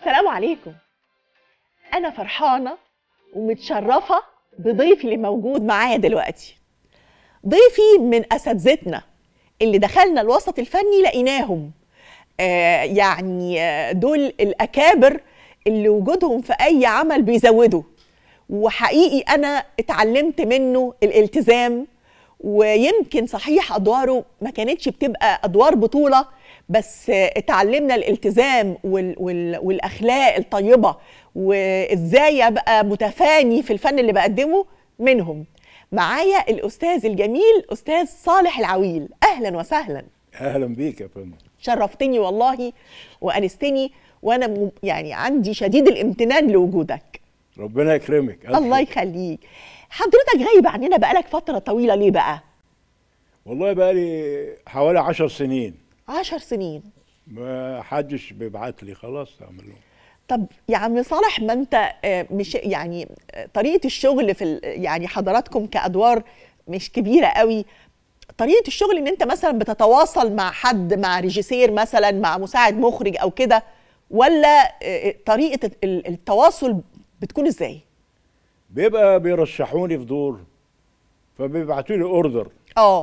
السلام عليكم انا فرحانه ومتشرفه بضيفي اللي موجود معايا دلوقتي ضيفي من اساتذتنا اللي دخلنا الوسط الفني لقيناهم آه يعني آه دول الاكابر اللي وجودهم في اي عمل بيزودوا وحقيقي انا اتعلمت منه الالتزام ويمكن صحيح ادواره ما كانتش بتبقى ادوار بطوله بس اتعلمنا الالتزام وال وال والاخلاق الطيبه وازاي ابقى متفاني في الفن اللي بقدمه منهم معايا الاستاذ الجميل استاذ صالح العويل اهلا وسهلا اهلا بيك يا فندم شرفتني والله وانستني وانا م- يعني عندي شديد الامتنان لوجودك ربنا يكرمك ألف الله شكر. يخليك حضرتك غايب عننا بقالك فتره طويله ليه بقى والله بقى لي حوالي عشر سنين عشر سنين ما حدش بيبعت لي خلاص اعمل له طب يا عم صالح ما انت آه، مش يعني آه، طريقه الشغل في ال- يعني حضراتكم كادوار مش كبيره قوي طريقه الشغل ان انت مثلا بتتواصل مع حد مع ريجيسير مثلا مع مساعد مخرج او كده ولا آه، طريقه ال- التواصل بتكون ازاي بيبقى بيرشحوني في دور فبيبعتوا لي اوردر اه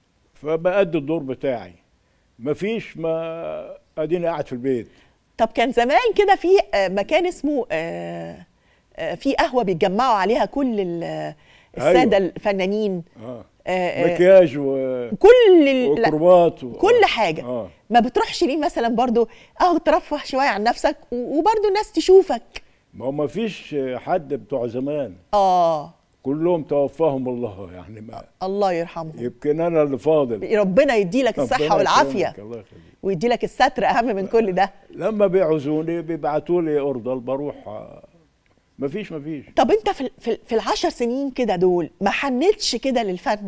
فبأدي الدور بتاعي مفيش ما اديني قاعد في البيت طب كان زمان كده في آه، مكان اسمه آه، آه، في قهوه بيتجمعوا عليها كل ال- الساده أيوة. الفنانين اه آه، آه، مكياج و... كل ال- لا، وكربات و... كل حاجه اه ما بتروحش ليه مثلا برضو اهو ترفه شويه عن نفسك و- وبرضو الناس تشوفك ما هو مفيش حد بتوع زمان اه كلهم توفاهم الله يعني ما الله يرحمه يمكن انا اللي فاضل ربنا يديلك ربنا الصحه والعافيه يكرمك، الله يخليك ويديلك الستر اهم من كل ده لما بيعوزوني بيبعتوا لي اوردر بروح آه، مفيش مفيش طب انت في ال- في, ال- في العشر سنين كده دول ما حنتش كده للفن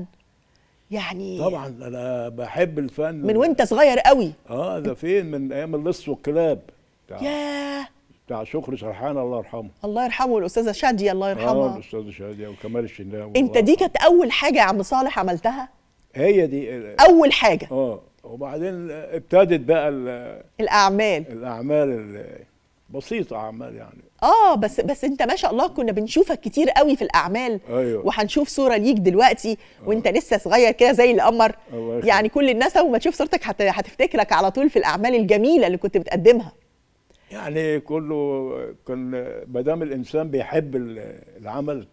يعني طبعا انا بحب الفن من وانت صغير قوي اه ده فين من ايام اللص والكلاب بتاع, ياه بتاع شكري سرحان الله يرحمه الله يرحمه الاستاذه شاديه الله اه يرحمها الاستاذ شاديه وكمال الشناوي انت الله دي يرحمه. كانت اول حاجه يا عم صالح عملتها هي دي ال- اول حاجه اه وبعدين ابتدت بقى ال- الاعمال الاعمال البسيطه اعمال يعني اه بس بس انت ما شاء الله كنا بنشوفك كتير قوي في الاعمال ايوه وهنشوف صوره ليك دلوقتي وانت لسه صغير كده زي القمر الله يخليك. يعني كل الناس اول ما تشوف صورتك هت- هتفتكرك على طول في الاعمال الجميله اللي كنت بتقدمها يعني كله كان ما دام الانسان بيحب ال- العمل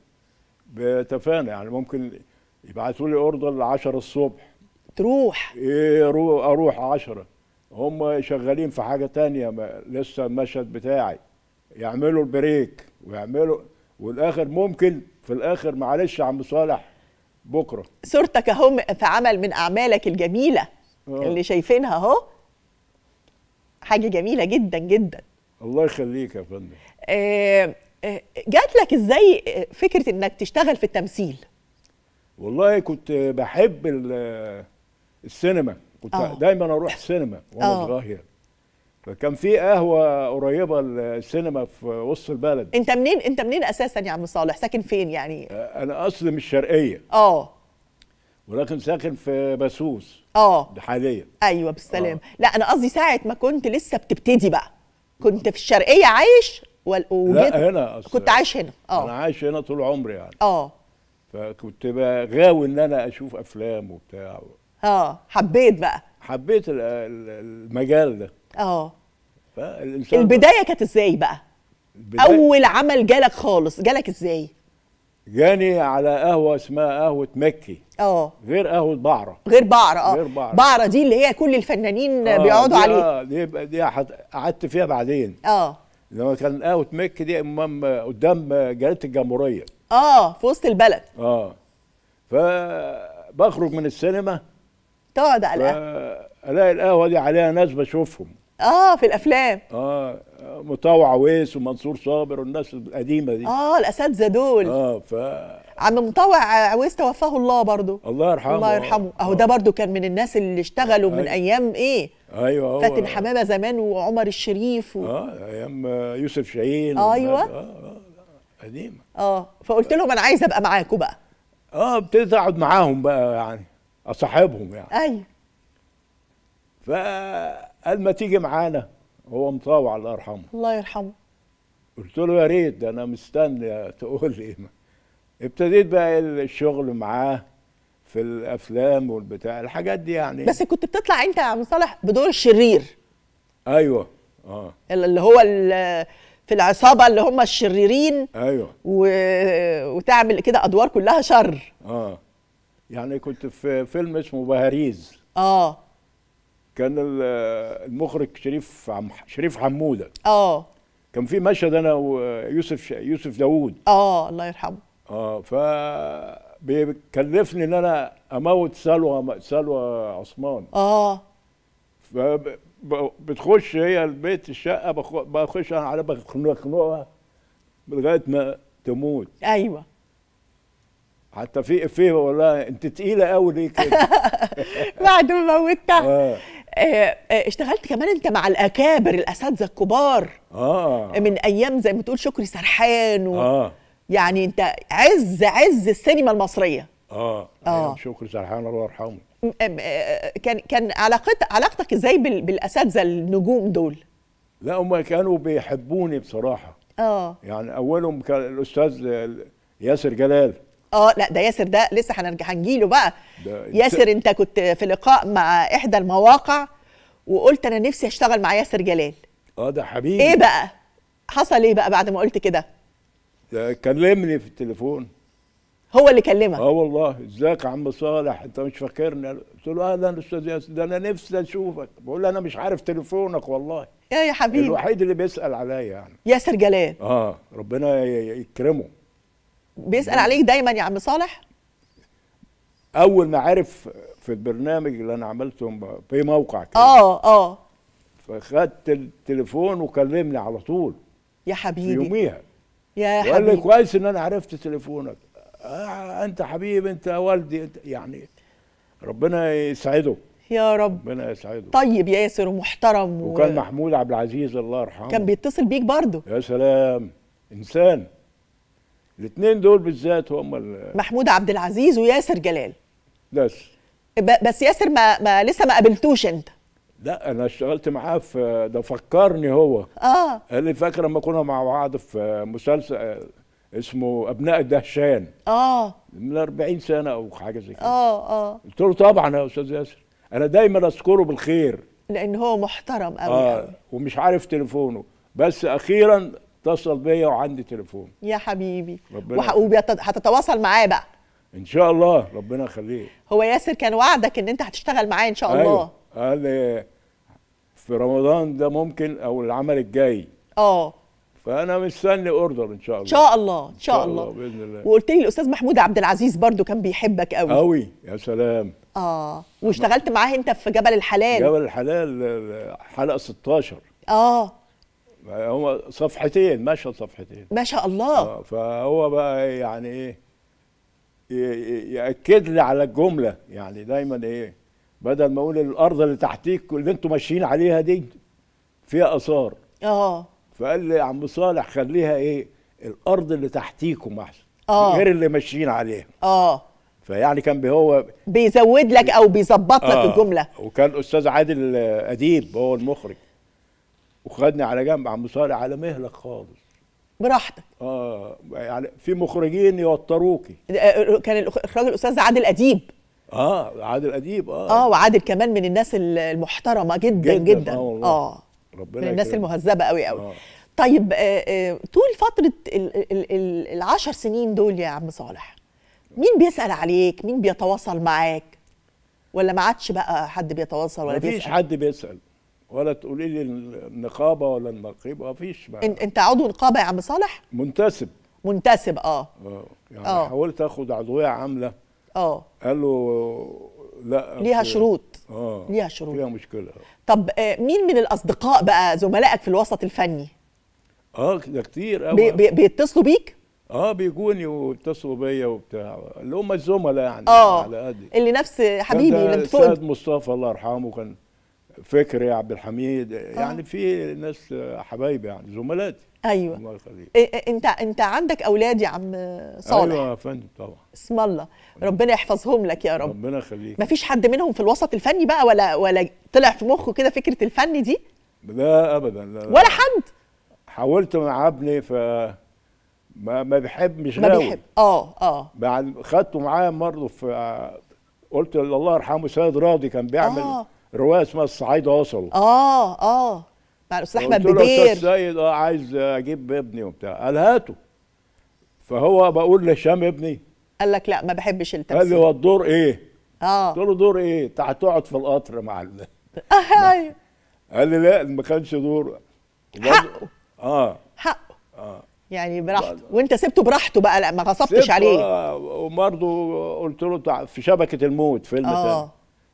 بتفانى يعني ممكن يبعتوا لي اوردر 10 الصبح تروح إيه أروح, اروح 10 هم شغالين في حاجه تانية ما لسه المشهد بتاعي يعملوا البريك ويعملوا والاخر ممكن في الاخر معلش يا عم صالح بكره صورتك اهو في عمل من اعمالك الجميله آه. اللي شايفينها اهو حاجه جميله جدا جدا الله يخليك يا فندم آه، آه، جات لك ازاي آه، فكره انك تشتغل في التمثيل والله كنت بحب ال- السينما كنت آه. دايما اروح السينما وانا آه. صغير فكان في قهوه قريبه السينما في وسط البلد انت منين انت منين اساسا يا عم صالح ساكن فين يعني انا اصلي من الشرقيه اه ولكن ساكن في بسوس اه ده حاليا ايوه بالسلام لا انا قصدي ساعه ما كنت لسه بتبتدي بقى كنت في الشرقيه عايش وال- وجيت لا هنا أصل كنت عايش هنا انا اه عايش هنا طول عمري يعني اه فكنت بقى غاوي ان انا اشوف افلام وبتاع اه حبيت بقى حبيت ال- ال- المجال ده اه فالانسان البدايه كانت ازاي بقى البداية اول عمل جالك خالص جالك ازاي جاني على قهوه اسمها قهوه مكي اه غير قهوه بعره غير بعرة اه غير بعرة. بعرة دي اللي هي كل الفنانين آه، بيقعدوا دي- عليها اه دي بقى- دي حت- قعدت فيها بعدين اه لما كان قهوه مكي دي امام قدام جريده الجمهوريه اه في وسط البلد اه فبخرج من السينما تقعد على القهوة. فالاقي القهوه دي عليها ناس بشوفهم اه في الافلام اه مطوع عويس ومنصور صابر والناس القديمه دي اه الاساتذه دول اه ف عم مطوع عويس توفاه الله برضو الله يرحمه الله يرحمه اهو ده برضو كان من الناس اللي اشتغلوا من أيوة. ايام ايه ايوه هو فاتن حمامه زمان وعمر الشريف و... اه ايام يوسف شاهين أيوة. والناس- اه اه لا، قديمه اه فقلت لهم انا عايزه ابقى معاكم بقى اه ابتديت اقعد معاهم بقى يعني اصاحبهم يعني ايوه فقال ما تيجي معانا هو مطاوع الله يرحمه الله يرحمه قلت له يا ريت ده انا مستني تقول لي ابتديت بقى الشغل معاه في الافلام والبتاع الحاجات دي يعني بس كنت بتطلع انت يا عم صالح بدور الشرير ايوه اه اللي هو ال- في العصابه اللي هم الشريرين ايوه و... وتعمل كده ادوار كلها شر اه يعني كنت في فيلم اسمه بهاريز اه كان ال- المخرج شريف عم شريف حموده اه كان في مشهد انا ويوسف ش- يوسف داوود اه الله يرحمه اه ف بيكلفني ان انا اموت سلوى سلوى عثمان اه فبتخش هي البيت الشقه بخ- بخش انا على بخنقها لغايه ما تموت ايوه حتى في افيه بقول لها انت تقيله قوي ليه كده بعد ما موتها اه آه، آه، اشتغلت كمان انت مع الاكابر الاساتذه الكبار اه من ايام زي ما تقول شكري سرحان و... اه يعني انت عز عز السينما المصريه اه آه. أيام شكري سرحان الله يرحمه م- م- آه، كان كان علاقت علاقتك ازاي بال... بالاساتذه النجوم دول لا هم كانوا بيحبوني بصراحه اه يعني اولهم كان الاستاذ ياسر جلال اه لا ده ياسر ده لسه هنرجع هنجيله بقى ده ياسر انت كنت في لقاء مع احدى المواقع وقلت انا نفسي اشتغل مع ياسر جلال اه ده حبيبي ايه بقى حصل ايه بقى بعد ما قلت كده ده كلمني في التليفون هو اللي كلمك اه والله ازيك يا عم صالح انت مش فاكرني قلت له اهلا استاذ ياسر ده انا نفسي اشوفك بقول له انا مش عارف تليفونك والله يا يا حبيبي الوحيد اللي بيسال عليا يعني ياسر جلال اه ربنا ي- يكرمه بيسأل عليك دايما يا عم صالح اول ما عرف في البرنامج اللي انا عملته في موقع كده اه اه فخدت التليفون وكلمني على طول يا في حبيبي يوميها يا وقال لي حبيبي كويس ان انا عرفت تليفونك آه انت حبيبي انت والدي انت يعني ربنا يسعده يا رب ربنا يسعده طيب يا ياسر ومحترم و... وكان محمود عبد العزيز الله يرحمه كان بيتصل بيك برضه يا سلام انسان الاثنين دول بالذات هم ال- محمود عبد العزيز وياسر جلال بس ب- بس ياسر ما, ما لسه ما قابلتوش انت لا انا اشتغلت معاه في ده فكرني هو اه قال لي فاكر لما كنا مع بعض في مسلسل آه، اسمه ابناء الدهشان اه من 40 سنه او حاجه زي كده اه اه قلت له طبعا يا استاذ ياسر انا دايما اذكره بالخير لان هو محترم قوي اه قوي ومش عارف تليفونه بس اخيرا اتصل بيا وعندي تليفون يا حبيبي ربنا وح... يخليك. وبيت- هتتواصل معاه بقى ان شاء الله ربنا يخليه هو ياسر كان وعدك ان انت هتشتغل معاه ان شاء الله أيوة. قال لي في رمضان ده ممكن او العمل الجاي اه فانا مستني اوردر ان شاء الله ان شاء الله ان شاء الله باذن الله وقلت لي الاستاذ محمود عبد العزيز برضو كان بيحبك قوي قوي يا سلام اه واشتغلت معاه انت في جبل الحلال جبل الحلال آه، حلقه 16 اه هو صفحتين مشهد صفحتين ما شاء الله آه، فهو بقى يعني ايه ي- ي- ياكد لي على الجمله يعني دايما ايه بدل ما اقول الارض اللي تحتيك اللي انتوا ماشيين عليها دي فيها اثار اه فقال لي يا عم صالح خليها ايه الارض اللي تحتيكم احسن آه. غير اللي ماشيين عليها اه فيعني كان بي- هو بيزود لك او بيظبط لك آه، الجمله وكان استاذ عادل آه، اديب هو المخرج وخدني على جنب عم صالح على مهلك خالص براحتك اه يعني في مخرجين يوتروكي آه، كان الإخ- اخراج الاستاذ عادل اديب اه عادل اديب اه, اه وعادل كمان من الناس ال- المحترمه جدا جداً، جدا آه والله. اه ربنا من الناس يكرمك. المهذبه قوي قوي آه. طيب آه، آه، طول فتره ال- ال- ال- العشر سنين دول يا عم صالح مين بيسال عليك مين بيتواصل معاك ولا ما عادش بقى حد بيتواصل ولا ما فيش بيسال حد بيسال ولا تقولي لي النقابه ولا النقيب ما فيش بقى. إن- انت عضو نقابه يا عم صالح منتسب منتسب اه اه يعني آه. حاولت اخد عضويه عامله اه قالوا لا ليها أصل- شروط اه ليها شروط. فيها مشكله طب آه، مين من الاصدقاء بقى زملائك في الوسط الفني اه ده كتير بي قوي بي بيتصلوا بيك اه بيجوني واتصلوا بيا وبتاع اللي هم الزملاء يعني اه على قدي اللي نفس حبيبي كان ده اللي فوق سيد مصطفى الله يرحمه كان فكري عبد الحميد يعني في ناس حبايبي يعني زملاتي ايوه الله يخليك إيه- إيه، انت انت عندك اولاد يا عم صالح ايوه يا فندم طبعا اسم الله ربنا يحفظهم لك يا رب ربنا يخليك ما فيش حد منهم في الوسط الفني بقى ولا ولا طلع في مخه كده فكره الفن دي لا ابدا لا لا. ولا حد حاولت مع ابني ف ما ما بيحب مش ما غاوي بيحب اه اه بعد خدته معايا برضه في قلت الله يرحمه سيد راضي كان بيعمل آه. روايه اسمها الصعايده وصلوا اه اه مع الاستاذ احمد قلت له يا بدير استاذ سيد اه عايز اجيب ابني وبتاع قال هاته فهو بقول لهشام ابني قال لك لا ما بحبش قال لي التمثيل هو الدور ايه؟ اه قلت له دور ايه؟ انت هتقعد في القطر مع ال... آه، أيوة. قال لي لا ما كانش دور حقه. اه حقه اه يعني براحته وانت سبته براحته بقى لا ما غصبتش سبته، عليه آه، وبرضه قلت له تع- في شبكه الموت فيلم تاني اه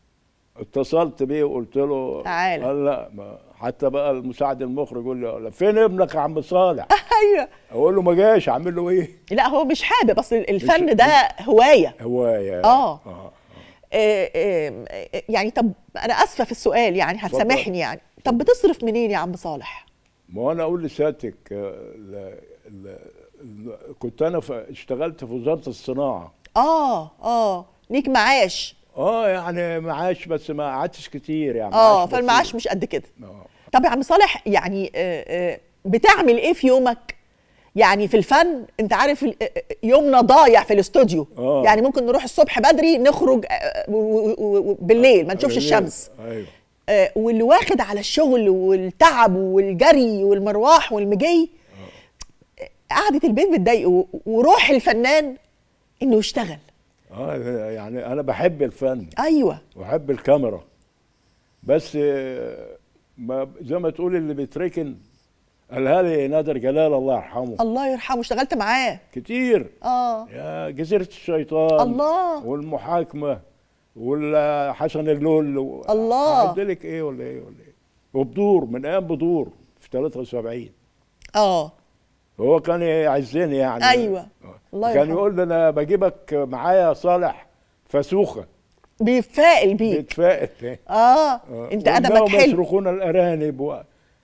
اتصلت بيه وقلت له تعالى. قال لا ما حتى بقى المساعد المخرج يقول لي فين ابنك يا عم صالح؟ ايوه اقول له ما جاش اعمل له ايه؟ لا هو مش حابب اصل الفن مش- ده هوايه هوايه آه. اه آه، آه، آه، يعني طب انا اسفه في السؤال يعني هتسامحني يعني طب بتصرف منين يا عم صالح ما هو انا اقول لسيادتك آه، ال- ال- ال- كنت انا في اشتغلت في وزاره الصناعه اه اه ليك معاش اه يعني معاش بس ما قعدتش كتير يعني اه معاش فالمعاش بسيط. مش قد كده آه. طب يا عم صالح يعني آه، آه، بتعمل ايه في يومك يعني في الفن انت عارف ال- آه، آه، يومنا ضايع في الاستوديو آه. يعني ممكن نروح الصبح بدري نخرج آه، و- و- و- بالليل ما نشوفش الشمس ايوه آه، واللي واخد على الشغل والتعب والجري والمرواح والمجي آه، قعدة البيت بتضايقه وروح الفنان انه يشتغل اه يعني انا بحب الفن ايوه واحب الكاميرا بس آه، ما زي ما تقول اللي بيتركن قالها لي نادر جلال الله يرحمه الله يرحمه اشتغلت معاه كتير اه يا جزيرة الشيطان الله. والمحاكمة والحسن اللول و- الله. هعدلك ايه ولا ايه ولا ايه وبدور من ايام بدور في 73 اه هو كان يعزني يعني أيوة. آه. الله كان يرحمه. يقول لي انا بجيبك معايا يا صالح فسوخة بيتفائل بيك بيتفائل اه انت ادبك وإنهم حلو يصرخون الارانب و...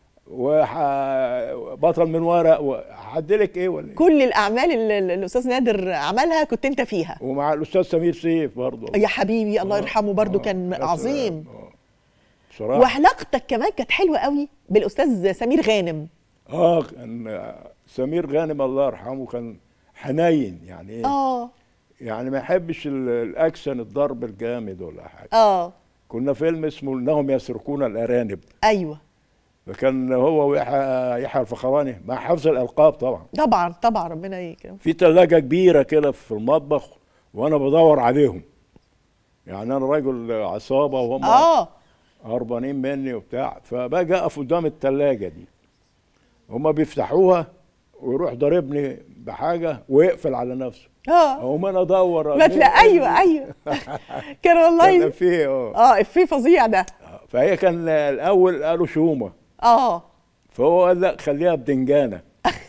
وبطل من ورق وهعدلك ايه ولا ايه كل الاعمال اللي اللي الاستاذ نادر عملها كنت انت فيها ومع الاستاذ سمير سيف برضه يا حبيبي الله يرحمه برضو آه. كان بس- عظيم آه. بصراحة وعلاقتك كمان كانت حلوه قوي بالاستاذ سمير غانم اه كان سمير غانم الله يرحمه كان حنين يعني ايه اه يعني ما يحبش ال- الاكشن الضرب الجامد ولا حاجه اه كنا فيلم اسمه انهم يسرقون الارانب ايوه فكان هو ويحيى يحيى الفخراني مع حفظ الالقاب طبعا طبعا طبعا ربنا يكرم في ثلاجه كبيره كده في المطبخ وانا بدور عليهم يعني انا راجل عصابه وهم اه هربانين مني وبتاع فباجي اقف قدام الثلاجه دي هما بيفتحوها ويروح ضاربني بحاجه ويقفل على نفسه اه اقوم انا ادور ما تلاقي ايوه ايوه كان كان والله فيه اه اه افيه فظيع ده فهي كان الاول قالوا شومه اه فهو قال لا خليها بدنجانه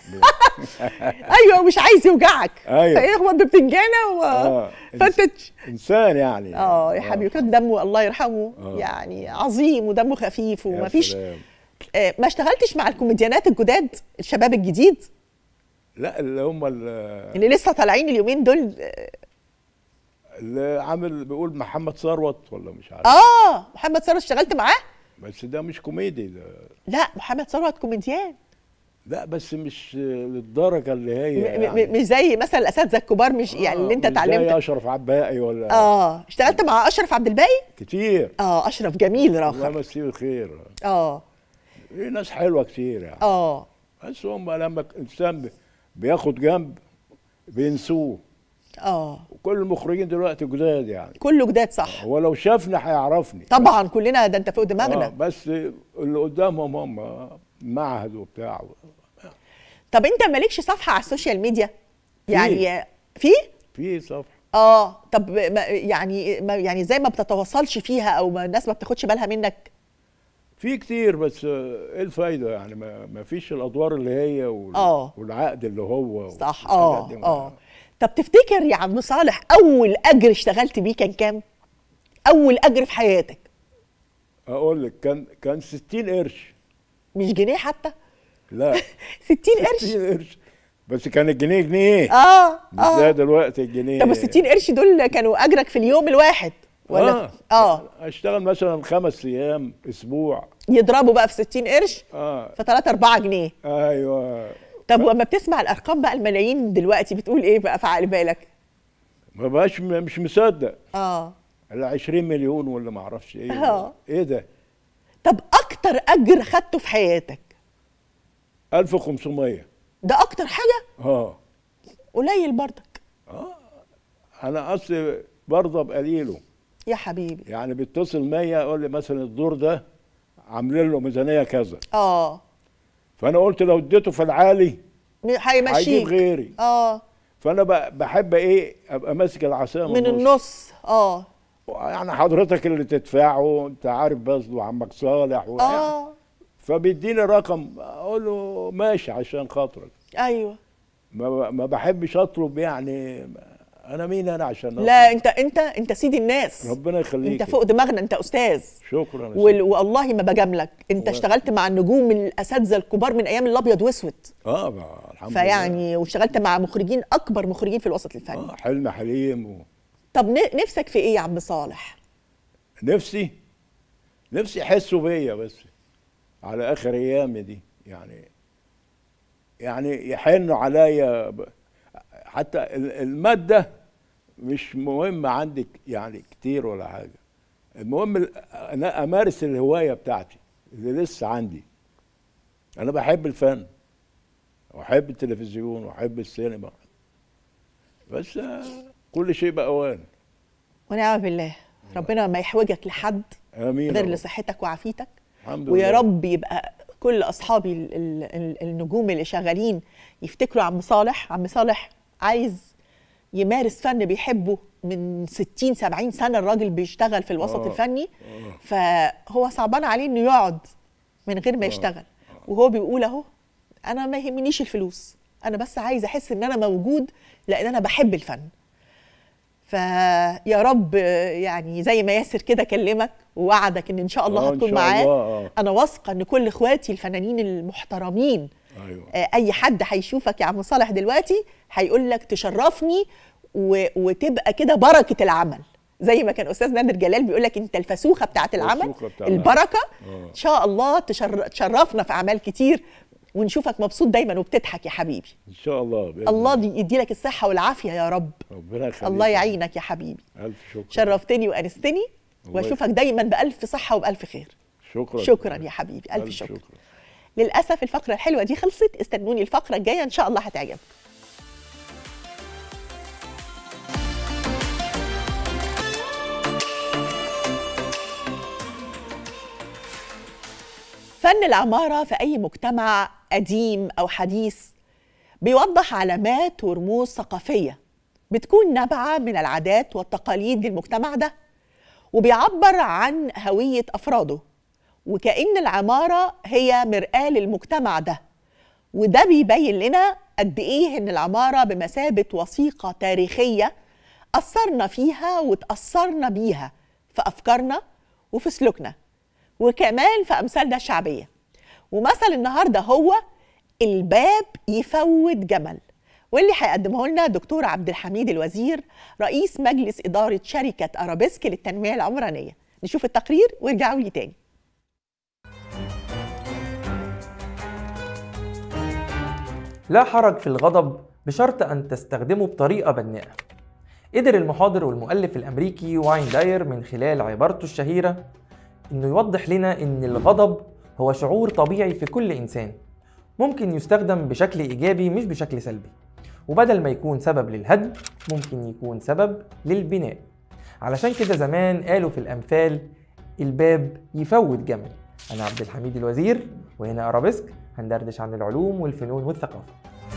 ايوه مش عايز يوجعك أيوة. فيخبط ببتنجانه و... آه. فانت تش- انسان يعني اه يا حبيبي كان دمه الله يرحمه آه. يعني عظيم ودمه خفيف يا ومفيش سلام. آه ما اشتغلتش مع الكوميديانات الجداد الشباب الجديد لا اللي هم ال- اللي لسه طالعين اليومين دول آه، اللي عامل بيقول محمد ثروت ولا مش عارف اه محمد ثروت اشتغلت معاه بس ده مش كوميدي ده لا محمد ثروت كوميديان لا بس مش للدرجه اللي هي م- م- يعني مش زي مثلا الاساتذه الكبار مش يعني اللي انت مش زي اتعلمت اشرف عباقي ولا اه اشتغلت مع اشرف عبد الباقي كتير اه اشرف جميل الله راخر يمسيه بالخير اه في ناس حلوه كتير يعني اه بس هم لما الانسان بي- بياخد جنب بينسوه اه وكل المخرجين دلوقتي جداد يعني كله جداد صح هو لو شافنا هيعرفني طبعا كلنا ده انت فوق آه دماغنا بس اللي قدامهم هم معهد وبتاع طب انت مالكش صفحه على السوشيال ميديا يعني في في صفحه اه طب ما يعني ما يعني زي ما بتتواصلش فيها او ما الناس ما بتاخدش بالها منك في كتير بس ايه الفايده يعني ما, ما فيش الادوار اللي هي وال... آه. والعقد اللي هو صح والحاجات اه دي ما- اه طب تفتكر يا عم صالح اول اجر اشتغلت بيه كان كام اول اجر في حياتك اقول لك كان كان 60 قرش مش جنيه حتى لا 60 قرش 60 قرش بس كان الجنيه جنيه اه مش زي اه دلوقتي الجنيه طب ال 60 قرش دول كانوا اجرك في اليوم الواحد ولا اه اه اشتغل مثلا خمس ايام اسبوع يضربوا بقى في 60 قرش اه ف 3 4 جنيه ايوه طب وما بتسمع الارقام بقى الملايين دلوقتي بتقول ايه بقى في عقل بالك ما بقاش م- مش مصدق اه ال 20 مليون ولا ما اعرفش ايه آه. ايه ده طب اكتر اجر خدته في حياتك 1500 ده اكتر حاجه اه قليل برضك انا اصلي برضه بقليله يا حبيبي يعني بيتصل 100 يقول لي مثلا الدور ده عاملين له ميزانيه كذا اه فانا قلت لو اديته في العالي م- هيجيب هيمشيك غيري اه فانا ب- بحب ايه ابقى ماسك العصايه من النص اه يعني حضرتك اللي تدفعه انت عارف بذله عمك صالح و... اه فبيديني رقم اقول له ماشي عشان خاطرك ايوه ما, ما بحبش اطلب يعني انا مين انا عشان أطلب؟ لا انت انت انت سيد الناس ربنا يخليك انت فوق دماغنا انت استاذ شكرا يا وال- سيدي. والله ما بجاملك انت و- اشتغلت مع النجوم الاساتذه الكبار من ايام الابيض واسود اه ما- الحمد لله فيعني واشتغلت مع مخرجين اكبر مخرجين في الوسط الفني اه حلم حليم و... طب ن- نفسك في ايه يا عم صالح نفسي نفسي يحسوا بيا بس على اخر ايامي دي يعني يعني يحنوا عليا ب- حتى ال- الماده مش مهم عندك يعني كتير ولا حاجه المهم ال- انا امارس الهوايه بتاعتي اللي لسه عندي انا بحب الفن واحب التلفزيون واحب السينما بس آه، كل شيء باوان ونعم بالله ربنا ما يحوجك لحد امين غير يا رب. لصحتك وعافيتك الحمد ويا لله. رب يبقى كل اصحابي ال- ال- ال- النجوم اللي شغالين يفتكروا عم صالح عم صالح عايز يمارس فن بيحبه من 60 70 سنه الراجل بيشتغل في الوسط آه. الفني فهو صعبان عليه انه يقعد من غير ما يشتغل وهو بيقول اهو انا ما يهمنيش الفلوس انا بس عايز احس ان انا موجود لان انا بحب الفن فيا رب يعني زي ما ياسر كده كلمك ووعدك ان ان شاء الله آه، إن هتكون شاء معاه الله، آه. انا واثقه ان كل اخواتي الفنانين المحترمين ايوه آه، اي حد هيشوفك يا عم صالح دلوقتي هيقول لك تشرفني و... وتبقى كده بركه العمل زي ما كان استاذ نادر جلال بيقول لك انت الفسوخه بتاعه العمل الفسوخة بتاع العمل. البركه آه. ان شاء الله تشر... تشرفنا في اعمال كتير ونشوفك مبسوط دايما وبتضحك يا حبيبي ان شاء الله بإذن الله دي يدي لك الصحه والعافيه يا رب ربنا يخليك الله يعينك يا حبيبي الف شكر شرفتني وانستني الله واشوفك دايما بالف صحه وبالف خير شكرا شكرا يا حبيبي الف, شكر. للاسف الفقره الحلوه دي خلصت استنوني الفقره الجايه ان شاء الله هتعجبكم فن العماره في اي مجتمع قديم او حديث بيوضح علامات ورموز ثقافيه بتكون نابعه من العادات والتقاليد للمجتمع ده وبيعبر عن هويه افراده وكأن العمارة هي مرآة للمجتمع ده وده بيبين لنا قد إيه إن العمارة بمثابة وثيقة تاريخية أثرنا فيها وتأثرنا بيها في أفكارنا وفي سلوكنا وكمان في أمثالنا الشعبية ومثل النهاردة هو الباب يفوت جمل واللي هيقدمه لنا دكتور عبد الحميد الوزير رئيس مجلس إدارة شركة أرابيسك للتنمية العمرانية نشوف التقرير وارجعوا لي تاني لا حرج في الغضب بشرط أن تستخدمه بطريقة بناءة. قدر المحاضر والمؤلف الأمريكي واين داير من خلال عبارته الشهيرة إنه يوضح لنا إن الغضب هو شعور طبيعي في كل إنسان ممكن يستخدم بشكل إيجابي مش بشكل سلبي وبدل ما يكون سبب للهدم ممكن يكون سبب للبناء علشان كده زمان قالوا في الأمثال الباب يفوت جمل أنا عبد الحميد الوزير وهنا أرابيسك هندردش عن العلوم والفنون والثقافة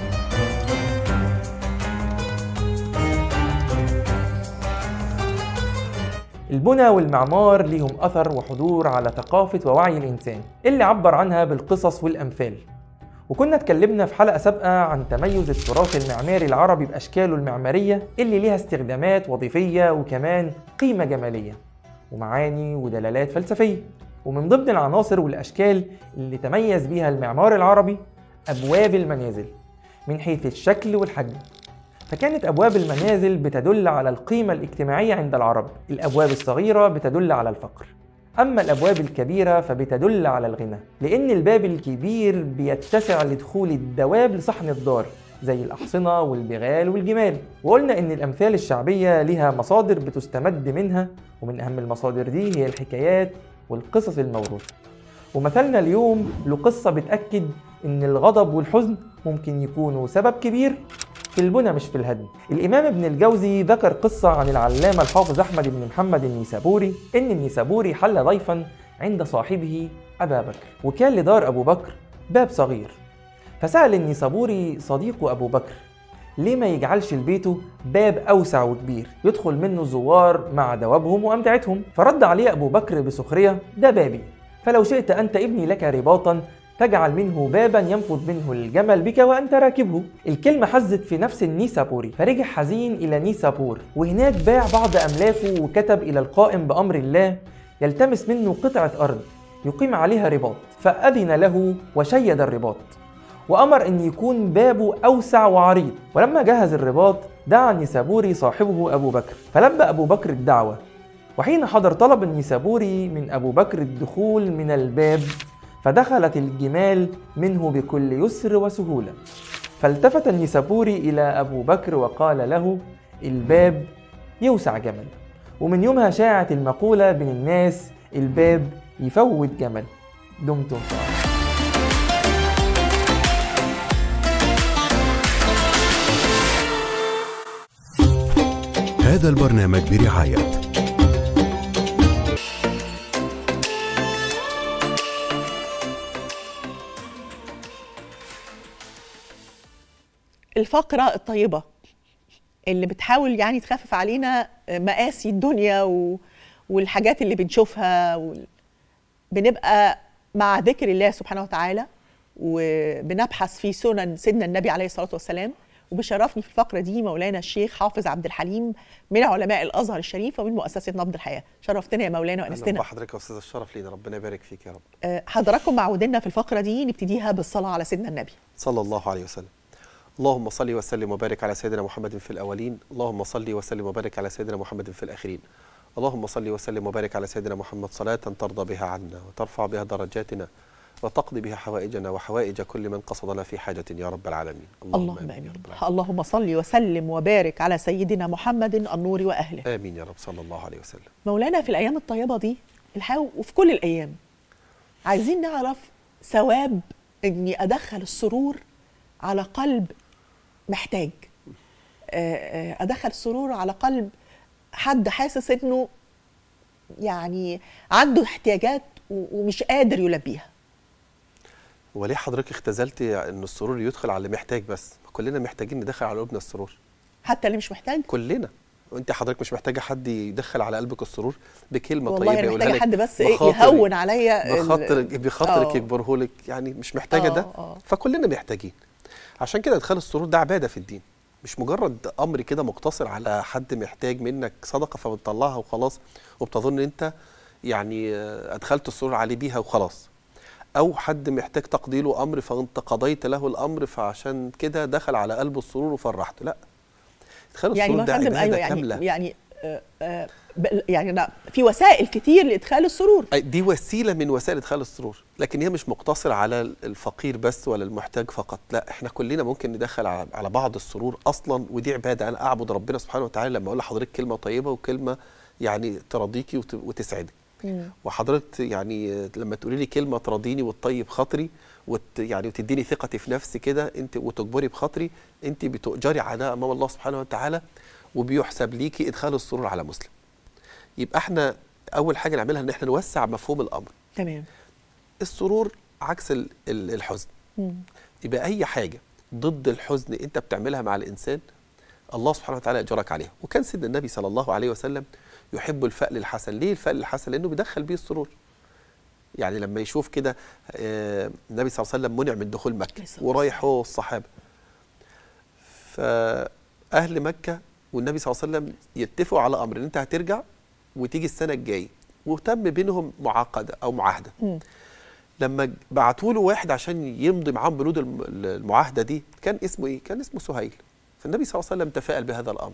البنى والمعمار ليهم أثر وحضور على ثقافة ووعي الإنسان اللي عبر عنها بالقصص والأمثال وكنا اتكلمنا في حلقة سابقة عن تميز التراث المعماري العربي بأشكاله المعمارية اللي ليها استخدامات وظيفية وكمان قيمة جمالية ومعاني ودلالات فلسفية ومن ضمن العناصر والأشكال اللي تميز بيها المعمار العربي أبواب المنازل من حيث الشكل والحجم فكانت أبواب المنازل بتدل على القيمة الاجتماعية عند العرب الأبواب الصغيرة بتدل على الفقر أما الأبواب الكبيرة فبتدل على الغنى لأن الباب الكبير بيتسع لدخول الدواب لصحن الدار زي الأحصنة والبغال والجمال وقلنا إن الأمثال الشعبية لها مصادر بتستمد منها ومن أهم المصادر دي هي الحكايات والقصص الموروثة ومثلنا اليوم له قصة بتأكد إن الغضب والحزن ممكن يكونوا سبب كبير في البنى مش في الهدم الإمام ابن الجوزي ذكر قصة عن العلامة الحافظ أحمد بن محمد النيسابوري إن النيسابوري حل ضيفا عند صاحبه أبا بكر وكان لدار أبو بكر باب صغير فسأل النيسابوري صديقه أبو بكر ليه ما يجعلش لبيته باب أوسع وكبير يدخل منه الزوار مع دوابهم وأمتعتهم فرد عليه أبو بكر بسخرية ده بابي فلو شئت أنت ابني لك رباطا تجعل منه بابا ينفذ منه الجمل بك وأنت راكبه الكلمة حزت في نفس النيسابوري فرجع حزين إلى نيسابور وهناك باع بعض أملاكه وكتب إلى القائم بأمر الله يلتمس منه قطعة أرض يقيم عليها رباط فأذن له وشيد الرباط وأمر أن يكون بابه أوسع وعريض ولما جهز الرباط دعا النيسابوري صاحبه أبو بكر فلبى أبو بكر الدعوة وحين حضر طلب النيسابوري من أبو بكر الدخول من الباب فدخلت الجمال منه بكل يسر وسهولة فالتفت النيسابوري إلى أبو بكر وقال له الباب يوسع جمل ومن يومها شاعت المقولة بين الناس الباب يفوت جمل دمتم صالحين هذا البرنامج برعاية الفقرة الطيبة اللي بتحاول يعني تخفف علينا مآسي الدنيا و... والحاجات اللي بنشوفها وال... بنبقى مع ذكر الله سبحانه وتعالى وبنبحث في سنن سيدنا النبي عليه الصلاة والسلام وبشرفني في الفقرة دي مولانا الشيخ حافظ عبد الحليم من علماء الأزهر الشريف ومن مؤسسة نبض الحياة شرفتنا يا مولانا اهلا وأنستنا بحضرتك يا استاذ الشرف لينا ربنا يبارك فيك يا رب آه، حضراتكم معودينا في الفقرة دي نبتديها بالصلاة على سيدنا النبي صلى الله عليه وسلم اللهم صل وسلم وبارك على سيدنا محمد في الاولين اللهم صل وسلم وبارك على سيدنا محمد في الاخرين اللهم صل وسلم وبارك على سيدنا محمد صلاة ترضى بها عنا وترفع بها درجاتنا وتقضي بها حوائجنا وحوائج كل من قصدنا في حاجة يا رب العالمين اللهم يا آمين رب العالمين. اللهم صل وسلم وبارك على سيدنا محمد النور وأهله آمين يا رب صلى الله عليه وسلم مولانا في الأيام الطيبة دي الحقيقة وفي كل الأيام عايزين نعرف ثواب إني أدخل السرور على قلب محتاج آه، آه، أدخل السرور على قلب حد حاسس إنه يعني عنده احتياجات و- ومش قادر يلبيها وليه حضرتك اختزلتي ان السرور يدخل على اللي محتاج بس كلنا محتاجين ندخل على قلوبنا السرور حتى اللي مش محتاج كلنا وانت حضرتك مش محتاجه حد يدخل على قلبك السرور بكلمه والله طيبه أنا يقولها محتاجة لك حد بس إيه بخاطر- يهون عليا ال- بخاطر بخاطرك آه. يكبره لك يعني مش محتاجه ده آه، آه. فكلنا محتاجين عشان كده ادخال السرور ده عباده في الدين مش مجرد امر كده مقتصر على حد محتاج منك صدقه فبتطلعها وخلاص وبتظن ان انت يعني آه، ادخلت السرور عليه بيها وخلاص او حد محتاج تقضي له امر فانت قضيت له الامر فعشان كده دخل على قلبه السرور وفرحته لا ادخال يعني السرور ما ده فندم عباده ايوه يعني كامله يعني آه، آه، ب- يعني أنا في وسائل كتير لادخال السرور أي دي وسيله من وسائل ادخال السرور لكن هي مش مقتصره على الفقير بس ولا المحتاج فقط لا احنا كلنا ممكن ندخل على على بعض السرور اصلا ودي عباده انا اعبد ربنا سبحانه وتعالى لما اقول لحضرتك كلمه طيبه وكلمه يعني ترضيكي وت- وتسعدك وحضرتك يعني لما تقولي لي كلمه ترضيني وتطيب خاطري وت يعني وتديني ثقتي في نفسي كده انت وتجبري بخاطري انت بتؤجري على ده امام الله سبحانه وتعالى وبيحسب ليكي ادخال السرور على مسلم يبقى احنا اول حاجه نعملها ان احنا نوسع مفهوم الامر تمام السرور عكس ال- ال- الحزن مم. يبقى اي حاجه ضد الحزن انت بتعملها مع الانسان الله سبحانه وتعالى اجرك عليها وكان سيدنا النبي صلى الله عليه وسلم يحب الفأل الحسن ليه الفأل الحسن لانه بيدخل بيه السرور يعني لما يشوف كده آه، النبي صلى الله عليه وسلم منع من دخول مكه عليه الصلاة ورايح هو والصحابه فاهل مكه والنبي صلى الله عليه وسلم يتفقوا على امر ان انت هترجع وتيجي السنه الجايه وتم بينهم معاقده او معاهده مم. لما بعتوا له واحد عشان يمضي معاهم بنود الم- المعاهده دي كان اسمه ايه؟ كان اسمه سهيل فالنبي صلى الله عليه وسلم تفاءل بهذا الامر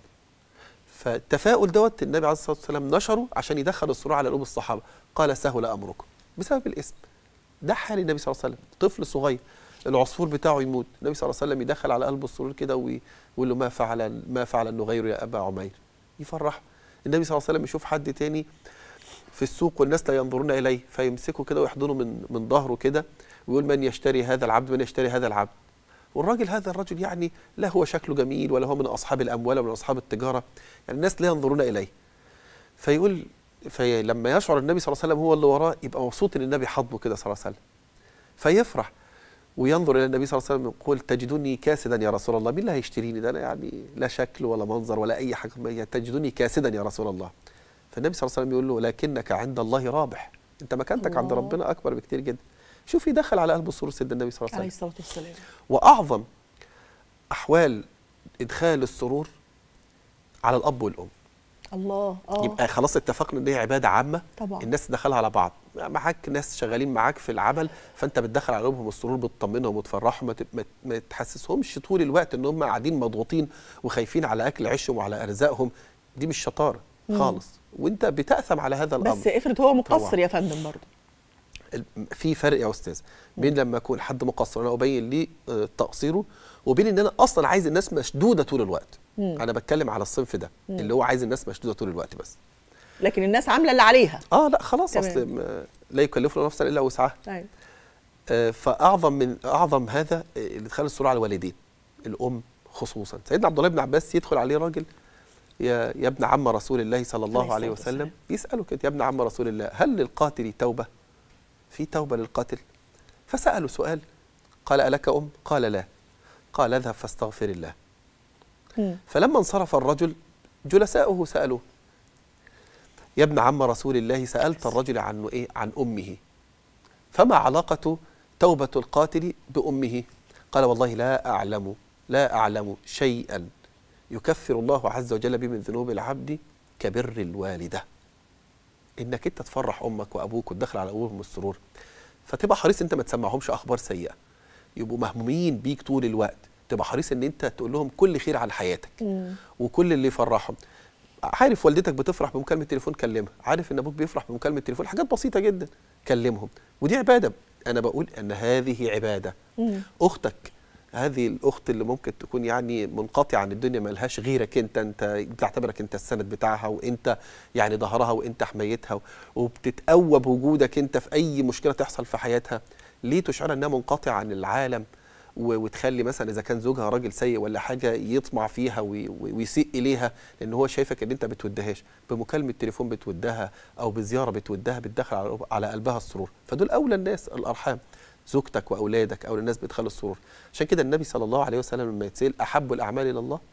فالتفاؤل دوت النبي عليه الصلاه والسلام نشره عشان يدخل السرور على قلوب الصحابه قال سهل امركم بسبب الاسم ده حال النبي صلى الله عليه وسلم طفل صغير العصفور بتاعه يموت النبي صلى الله عليه وسلم يدخل على قلبه السرور كده وي- ويقول له ما فعل ما فعل النغير يا ابا عمير يفرح النبي صلى الله عليه وسلم يشوف حد تاني في السوق والناس لا ينظرون اليه فيمسكه كده ويحضنه من من ظهره كده ويقول من يشتري هذا العبد من يشتري هذا العبد والراجل هذا الرجل يعني لا هو شكله جميل ولا هو من اصحاب الاموال ولا من اصحاب التجاره يعني الناس لا ينظرون اليه فيقول فلما يشعر النبي صلى الله عليه وسلم هو اللي وراه يبقى مبسوط ان النبي حضنه كده صلى الله عليه وسلم فيفرح وينظر الى النبي صلى الله عليه وسلم يقول تجدني كاسدا يا رسول الله مين اللي هيشتريني ده انا يعني لا شكل ولا منظر ولا اي حاجه يعني تجدني كاسدا يا رسول الله فالنبي صلى الله عليه وسلم يقول له لكنك عند الله رابح انت مكانتك عند الله. ربنا اكبر بكتير جدا شوف يدخل على قلب السرور سيدنا النبي صلى الله عليه عليه وسلم الصلاه والسلام واعظم احوال ادخال السرور على الاب والام الله اه يبقى خلاص اتفقنا ان هي عباده عامه طبعا الناس تدخلها على بعض معاك ناس شغالين معاك في العمل فانت بتدخل على قلوبهم السرور بتطمنهم وتفرحهم ما ت- ما ت- ما تحسسهمش طول الوقت ان هم قاعدين مضغوطين وخايفين على اكل عيشهم وعلى ارزاقهم دي مش شطاره خالص وانت بتاثم على هذا الامر بس افرض هو مقصر طبعاً. يا فندم برضه ال- في فرق يا استاذ بين لما اكون حد مقصر انا ابين ليه آه، تقصيره وبين ان انا اصلا عايز الناس مشدوده طول الوقت مم. انا بتكلم على الصنف ده اللي هو عايز الناس مشدوده طول الوقت بس لكن الناس عامله اللي عليها اه لا خلاص تمام. اصل ما- لا يكلف الله نفسا الا وسعها ايوه آه، فاعظم من اعظم هذا آه، ادخال السرور على الوالدين الام خصوصا سيدنا عبد الله بن عباس يدخل عليه راجل يا يا ابن عم رسول الله صلى الله عليه عليه الصلاة وسلم يساله كده يا ابن عم رسول الله هل للقاتل توبه في توبه للقاتل فساله سؤال قال الك ام قال لا قال اذهب فاستغفر الله مم. فلما انصرف الرجل جلساؤه سالوه يا ابن عم رسول الله سالت الرجل عن ايه عن امه فما علاقه توبه القاتل بامه قال والله لا اعلم لا اعلم شيئا يكفر الله عز وجل به من ذنوب العبد كبر الوالده انك انت تفرح امك وابوك وتدخل على ابوهم السرور فتبقى حريص انت ما تسمعهمش اخبار سيئه يبقوا مهمومين بيك طول الوقت تبقى حريص ان انت تقول لهم كل خير عن حياتك مم. وكل اللي يفرحهم عارف والدتك بتفرح بمكالمه تليفون كلمها عارف ان ابوك بيفرح بمكالمه تليفون حاجات بسيطه جدا كلمهم ودي عباده انا بقول ان هذه عباده مم. اختك هذه الاخت اللي ممكن تكون يعني منقطعه عن الدنيا ما لهاش غيرك انت انت بتعتبرك انت السند بتاعها وانت يعني ظهرها وانت حمايتها وبتتقوى بوجودك انت في اي مشكله تحصل في حياتها ليه تشعرها انها منقطعه عن العالم و- وتخلي مثلا اذا كان زوجها راجل سيء ولا حاجه يطمع فيها وي- وي- ويسيء اليها لان هو شايفك ان انت بتودهاش بمكالمه تليفون بتودها او بزياره بتودها بتدخل على على قلبها السرور فدول اولى الناس الارحام زوجتك واولادك او الناس بيدخلوا السرور عشان كده النبي صلى الله عليه وسلم لما يتسال احب الاعمال الى الله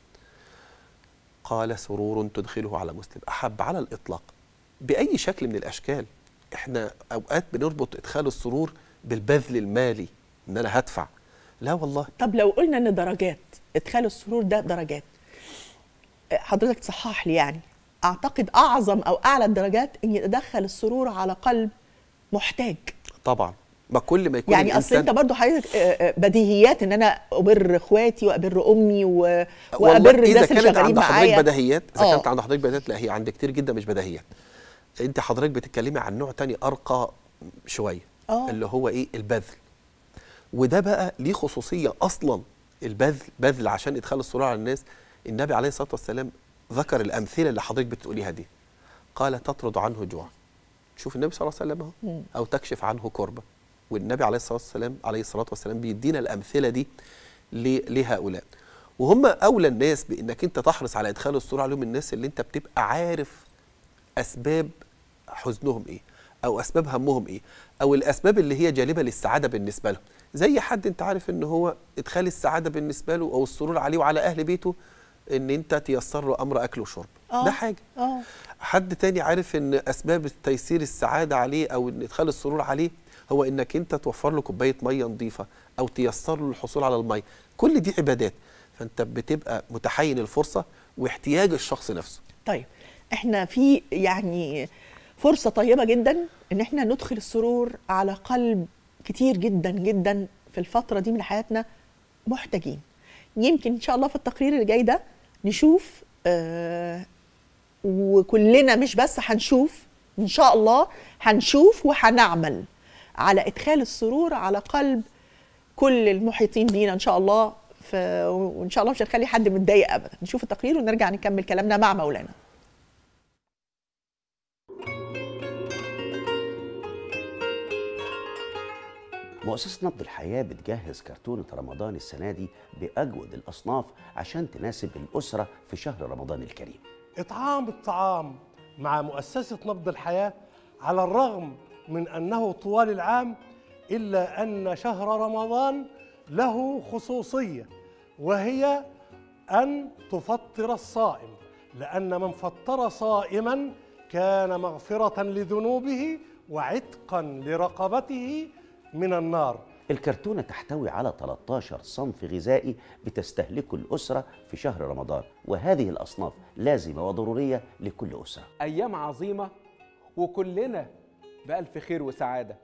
قال سرور تدخله على مسلم احب على الاطلاق باي شكل من الاشكال احنا اوقات بنربط ادخال السرور بالبذل المالي ان انا هدفع لا والله طب لو قلنا ان درجات ادخال السرور ده درجات حضرتك تصحح لي يعني اعتقد اعظم او اعلى الدرجات ان يتدخل السرور على قلب محتاج طبعا ما كل ما يكون يعني اصل الإنسان انت برضو حضرتك آه، آه، بديهيات ان انا ابر اخواتي وابر امي و... والله وابر اذا الناس اللي كانت شغالين عند حضرتك معايا بديهيات اذا آه. كانت عند حضرتك بديهيات لا هي عند كتير جدا مش بديهيات انت حضرتك بتتكلمي عن نوع تاني ارقى شويه آه. اللي هو ايه البذل وده بقى ليه خصوصيه اصلا البذل بذل عشان ادخال السرور على الناس النبي عليه الصلاه والسلام ذكر الامثله اللي حضرتك بتقوليها دي قال تطرد عنه جوع شوف النبي صلى الله عليه وسلم اهو او تكشف عنه كربه والنبي عليه الصلاه والسلام عليه الصلاه والسلام بيدينا الامثله دي ل- لهؤلاء وهم اولى الناس بانك انت تحرص على ادخال السرور عليهم الناس اللي انت بتبقى عارف اسباب حزنهم ايه او اسباب همهم ايه او الاسباب اللي هي جالبه للسعاده بالنسبه لهم زي حد انت عارف ان هو ادخال السعاده بالنسبه له او السرور عليه وعلى اهل بيته ان انت تيسر له امر اكل وشرب آه. ده حاجه اه حد تاني عارف ان اسباب تيسير السعاده عليه او ان ادخال السرور عليه هو انك انت توفر له كوبايه ميه نظيفه او تيسر له الحصول على الميه كل دي عبادات فانت بتبقى متحين الفرصه واحتياج الشخص نفسه طيب احنا في يعني فرصه طيبه جدا ان احنا ندخل السرور على قلب كتير جدا جدا في الفتره دي من حياتنا محتاجين يمكن ان شاء الله في التقرير اللي جاي ده نشوف آه وكلنا مش بس هنشوف ان شاء الله هنشوف وهنعمل على ادخال السرور على قلب كل المحيطين بينا ان شاء الله ف... وان شاء الله مش هنخلي حد متضايق ابدا نشوف التقرير ونرجع نكمل كلامنا مع مولانا مؤسسة نبض الحياة بتجهز كرتونة رمضان السنة دي بأجود الأصناف عشان تناسب الأسرة في شهر رمضان الكريم إطعام الطعام مع مؤسسة نبض الحياة على الرغم من أنه طوال العام إلا أن شهر رمضان له خصوصية وهي أن تفطر الصائم لأن من فطر صائما كان مغفرة لذنوبه وعتقا لرقبته من النار الكرتونة تحتوي على 13 صنف غذائي بتستهلكه الأسرة في شهر رمضان وهذه الأصناف لازمة وضرورية لكل أسرة أيام عظيمة وكلنا بألف خير وسعادة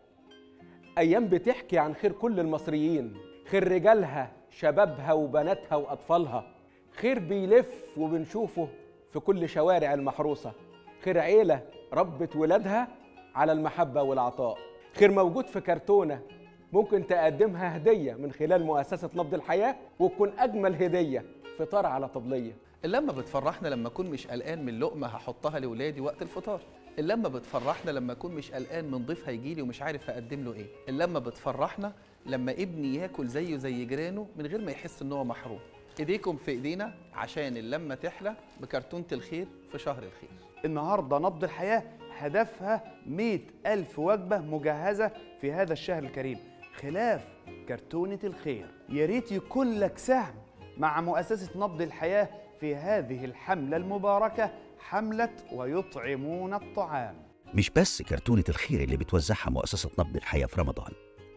أيام بتحكي عن خير كل المصريين خير رجالها شبابها وبناتها وأطفالها خير بيلف وبنشوفه في كل شوارع المحروسة خير عيلة ربت ولادها على المحبة والعطاء خير موجود في كرتونة ممكن تقدمها هدية من خلال مؤسسة نبض الحياة وتكون أجمل هدية فطار على طبلية اللمة بتفرحنا لما أكون مش قلقان من لقمة هحطها لولادي وقت الفطار اللمة بتفرحنا لما أكون مش قلقان من ضيف هيجيلي ومش عارف أقدم له إيه اللمة بتفرحنا لما ابني ياكل زيه زي جيرانه من غير ما يحس إن هو محروم إيديكم في إيدينا عشان اللمة تحلى بكرتونة الخير في شهر الخير النهاردة نبض الحياة هدفها مئة ألف وجبة مجهزة في هذا الشهر الكريم خلاف كرتونة الخير يا ريت يكون لك سهم مع مؤسسة نبض الحياة في هذه الحملة المباركة حملة ويطعمون الطعام مش بس كرتونة الخير اللي بتوزعها مؤسسة نبض الحياة في رمضان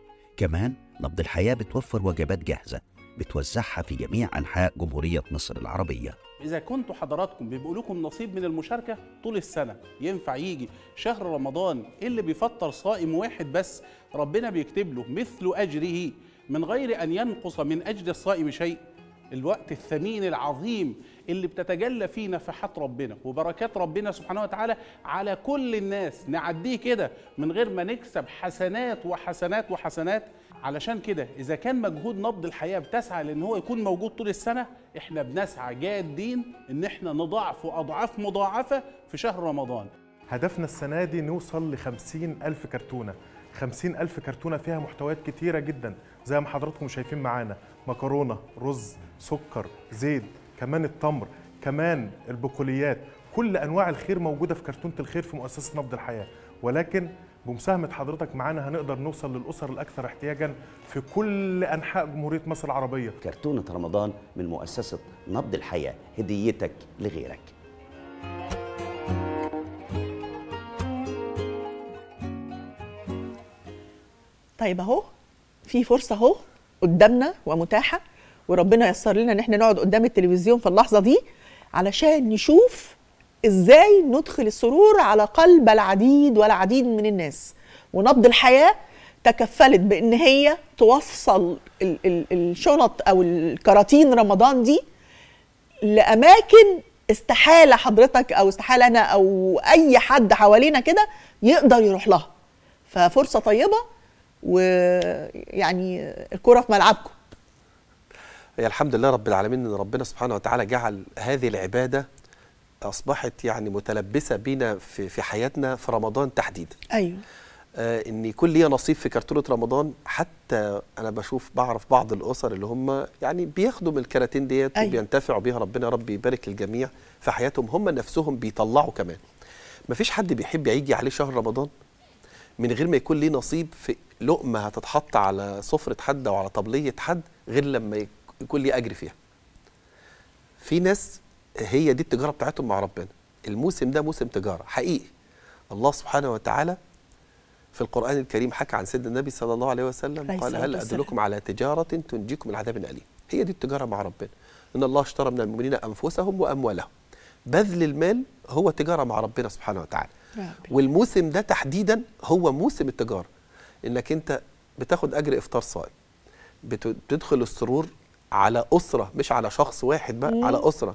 كمان نبض الحياة بتوفر وجبات جاهزة بتوزعها في جميع أنحاء جمهورية مصر العربية إذا كنتوا حضراتكم بيبقوا لكم نصيب من المشاركة طول السنة ينفع يجي شهر رمضان اللي بيفطر صائم واحد بس ربنا بيكتب له مثل أجره من غير أن ينقص من أجر الصائم شيء الوقت الثمين العظيم اللي بتتجلى فيه نفحات ربنا وبركات ربنا سبحانه وتعالى على كل الناس نعديه كده من غير ما نكسب حسنات وحسنات وحسنات علشان كده اذا كان مجهود نبض الحياه بتسعى لان هو يكون موجود طول السنه احنا بنسعى جادين ان احنا نضاعفه اضعاف مضاعفه في شهر رمضان هدفنا السنة دي نوصل ل 50 ألف كرتونة 50 ألف كرتونة فيها محتويات كتيرة جدا زي ما حضراتكم شايفين معانا مكرونة رز سكر زيت كمان التمر كمان البقوليات كل أنواع الخير موجودة في كرتونة الخير في مؤسسة نبض الحياة ولكن بمساهمة حضرتك معانا هنقدر نوصل للأسر الأكثر احتياجا في كل أنحاء جمهورية مصر العربية كرتونة رمضان من مؤسسة نبض الحياة هديتك لغيرك طيب اهو في فرصه اهو قدامنا ومتاحه وربنا ييسر لنا ان احنا نقعد قدام التلفزيون في اللحظه دي علشان نشوف ازاي ندخل السرور على قلب العديد والعديد من الناس ونبض الحياه تكفلت بان هي توصل ال- ال- الشنط او الكراتين رمضان دي لاماكن استحاله حضرتك او استحاله انا او اي حد حوالينا كده يقدر يروح لها ففرصه طيبه ويعني الكره في ملعبكم هي الحمد لله رب العالمين ان ربنا سبحانه وتعالى جعل هذه العباده اصبحت يعني متلبسه بينا في في حياتنا في رمضان تحديدا ايوه آه ان يكون ليا نصيب في كرتونه رمضان حتى انا بشوف بعرف بعض الاسر اللي هم يعني بياخدوا من الكراتين ديت أيوة. وبينتفعوا بيها ربنا رب يبارك للجميع في حياتهم هم نفسهم بيطلعوا كمان مفيش حد بيحب يجي عليه شهر رمضان من غير ما يكون ليه نصيب في لقمه هتتحط على سفره حد او على طبليه حد غير لما يك- يكون ليه اجر فيها في ناس هي دي التجاره بتاعتهم مع ربنا الموسم ده موسم تجاره حقيقي الله سبحانه وتعالى في القرآن الكريم حكى عن سيدنا النبي صلى الله عليه وسلم عليه قال الصلاة هل والسلام. أدلكم على تجارة تنجيكم من عذاب أليم هي دي التجارة مع ربنا إن الله اشترى من المؤمنين أنفسهم وأموالهم بذل المال هو تجارة مع ربنا سبحانه وتعالى والموسم ده تحديدا هو موسم التجارة إنك أنت بتاخد أجر إفطار صائم بت- بتدخل السرور على اسره مش على شخص واحد بقى مم. على اسره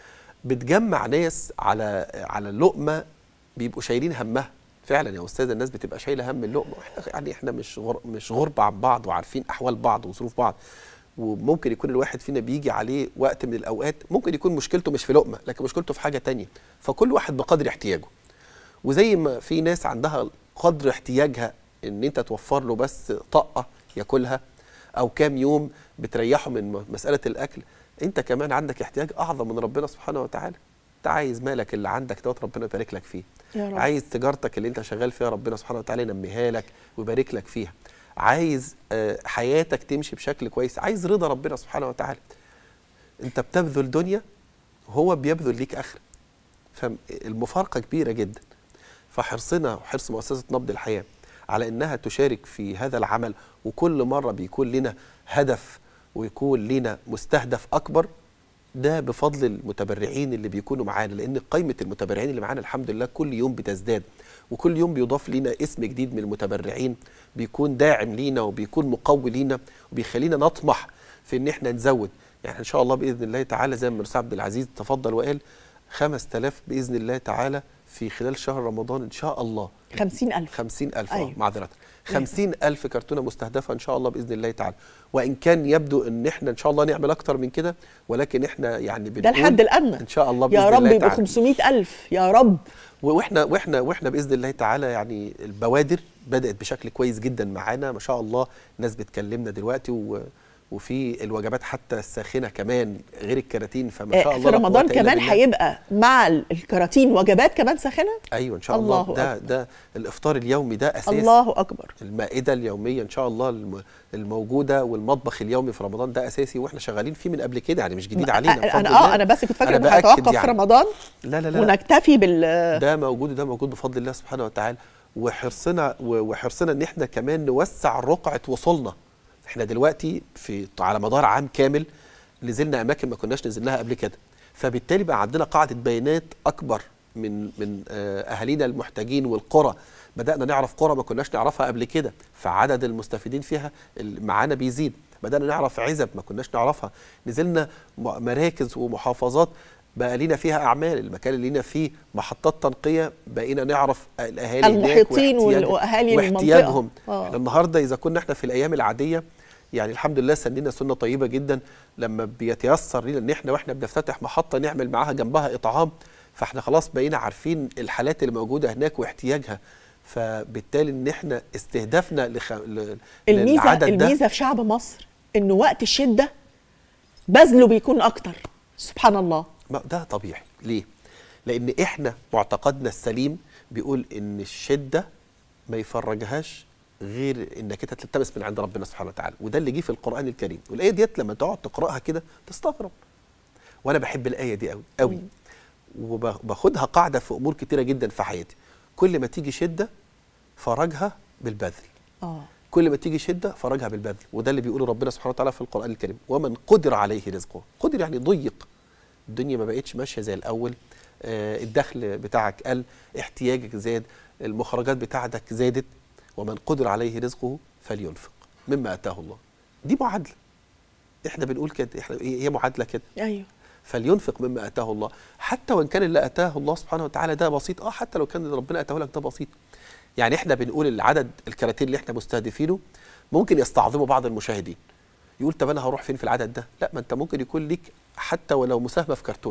بتجمع ناس على على اللقمه بيبقوا شايلين همها فعلا يا استاذ الناس بتبقى شايله هم اللقمه واحنا يعني احنا مش غر مش غربة عن بعض وعارفين احوال بعض وظروف بعض وممكن يكون الواحد فينا بيجي عليه وقت من الاوقات ممكن يكون مشكلته مش في لقمه لكن مشكلته في حاجه تانية فكل واحد بقدر احتياجه وزي ما في ناس عندها قدر احتياجها ان انت توفر له بس طاقه ياكلها او كام يوم بتريحه من م- مساله الاكل انت كمان عندك احتياج اعظم من ربنا سبحانه وتعالى انت عايز مالك اللي عندك دوت ربنا يبارك لك فيه يا رب. عايز تجارتك اللي انت شغال فيها ربنا سبحانه وتعالى ينميها لك ويبارك لك فيها عايز آه، حياتك تمشي بشكل كويس عايز رضا ربنا سبحانه وتعالى انت بتبذل دنيا هو بيبذل ليك اخره فالمفارقه كبيره جدا فحرصنا وحرص مؤسسه نبض الحياه على انها تشارك في هذا العمل وكل مره بيكون لنا هدف ويكون لنا مستهدف اكبر ده بفضل المتبرعين اللي بيكونوا معانا لان قائمه المتبرعين اللي معانا الحمد لله كل يوم بتزداد وكل يوم بيضاف لينا اسم جديد من المتبرعين بيكون داعم لينا وبيكون مقوي لينا وبيخلينا نطمح في ان احنا نزود يعني ان شاء الله باذن الله تعالى زي ما الاستاذ عبد العزيز تفضل وقال 5000 باذن الله تعالى في خلال شهر رمضان ان شاء الله 50000 50000 أيوة. أيوة. معذرة 50000 كرتونة مستهدفة إن شاء الله بإذن الله تعالى وإن كان يبدو إن إحنا إن شاء الله نعمل أكتر من كده ولكن إحنا يعني ده بنقول الحد الادنى إن شاء الله بإذن يا رب الله يبقوا تعالى 500000 يا رب و- واحنا واحنا واحنا باذن الله تعالى يعني البوادر بدات بشكل كويس جدا معانا ما شاء الله ناس بتكلمنا دلوقتي و وفي الوجبات حتى الساخنه كمان غير الكراتين فما شاء آه، الله في لا رمضان قوة إلا كمان بالله. هيبقى مع ال- الكراتين وجبات كمان ساخنه ايوه ان شاء الله, الله ده ده الافطار اليومي ده اساس الله اكبر المائده اليوميه ان شاء الله الم- الموجوده والمطبخ اليومي في رمضان ده اساسي واحنا شغالين فيه من قبل كده يعني مش جديد علينا بفضل انا الله. اه انا بس كنت فاكره أنا انه بأكد هيتوقف في يعني. رمضان لا لا لا ونكتفي بال ده موجود وده موجود بفضل الله سبحانه وتعالى وحرصنا و- وحرصنا ان احنا كمان نوسع رقعه وصولنا احنا دلوقتي في على مدار عام كامل نزلنا اماكن ما كناش نزلناها قبل كده فبالتالي بقى عندنا قاعده بيانات اكبر من من آه، اهالينا المحتاجين والقرى بدانا نعرف قرى ما كناش نعرفها قبل كده فعدد المستفيدين فيها ال- معانا بيزيد بدانا نعرف عزب ما كناش نعرفها نزلنا م- مراكز ومحافظات بقى لينا فيها اعمال المكان اللي لينا فيه محطات تنقيه بقينا نعرف الاهالي هناك المحيطين وال- واحتياج- وأهالي المنطقة. واحتياجهم آه. احنا النهارده اذا كنا احنا في الايام العاديه يعني الحمد لله سننا سنه طيبه جدا لما بيتيسر لنا ان احنا واحنا بنفتتح محطه نعمل معاها جنبها اطعام فاحنا خلاص بقينا عارفين الحالات اللي موجوده هناك واحتياجها فبالتالي ان احنا استهدافنا لخ... ل... الميزه للعدد ده الميزه في شعب مصر انه وقت الشده بذله بيكون اكتر سبحان الله ما ده طبيعي ليه؟ لأن إحنا معتقدنا السليم بيقول إن الشدة ما يفرجهاش غير إنك أنت تلتمس من عند ربنا سبحانه وتعالى وده اللي جه في القرآن الكريم والآية ديت لما تقعد تقرأها كده تستغرب وأنا بحب الآية دي قوي قوي وباخدها قاعدة في أمور كتيرة جدا في حياتي كل ما تيجي شدة فرجها بالبذل اه كل ما تيجي شده فرجها بالبذل وده اللي بيقوله ربنا سبحانه وتعالى في القران الكريم ومن قدر عليه رزقه قدر يعني ضيق الدنيا ما بقتش ماشيه زي الاول آه الدخل بتاعك قل احتياجك زاد المخرجات بتاعتك زادت ومن قدر عليه رزقه فلينفق مما اتاه الله دي معادله احنا بنقول كده احنا هي معادله كده ايوه فلينفق مما اتاه الله حتى وان كان اللي اتاه الله سبحانه وتعالى ده بسيط اه حتى لو كان اللي ربنا اتاه لك ده بسيط يعني احنا بنقول العدد الكراتين اللي احنا مستهدفينه ممكن يستعظمه بعض المشاهدين يقول طب انا هروح فين في العدد ده لا ما انت ممكن يكون ليك حتى ولو مساهمه في كرتون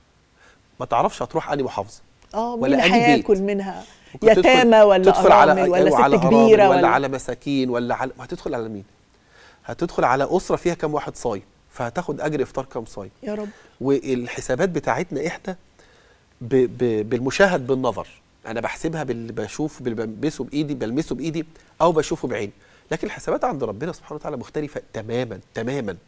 ما تعرفش هتروح انهي محافظه اه مين ولا أنهي بيت. هياكل منها ممكن تدخل- يتامى ولا تدخل على ارامل ولا أيوة، على ست أرامل كبيره ولا, ولا على مساكين ولا على هتدخل على مين هتدخل على اسره فيها كم واحد صايم فهتاخد اجر افطار كم صايم يا رب والحسابات بتاعتنا احنا ب ب بالمشاهد بالنظر انا بحسبها باللي بشوف باللي بلمسه بايدي بلمسه بايدي او بشوفه بعيني لكن الحسابات عند ربنا سبحانه وتعالى مختلفه تماما تماما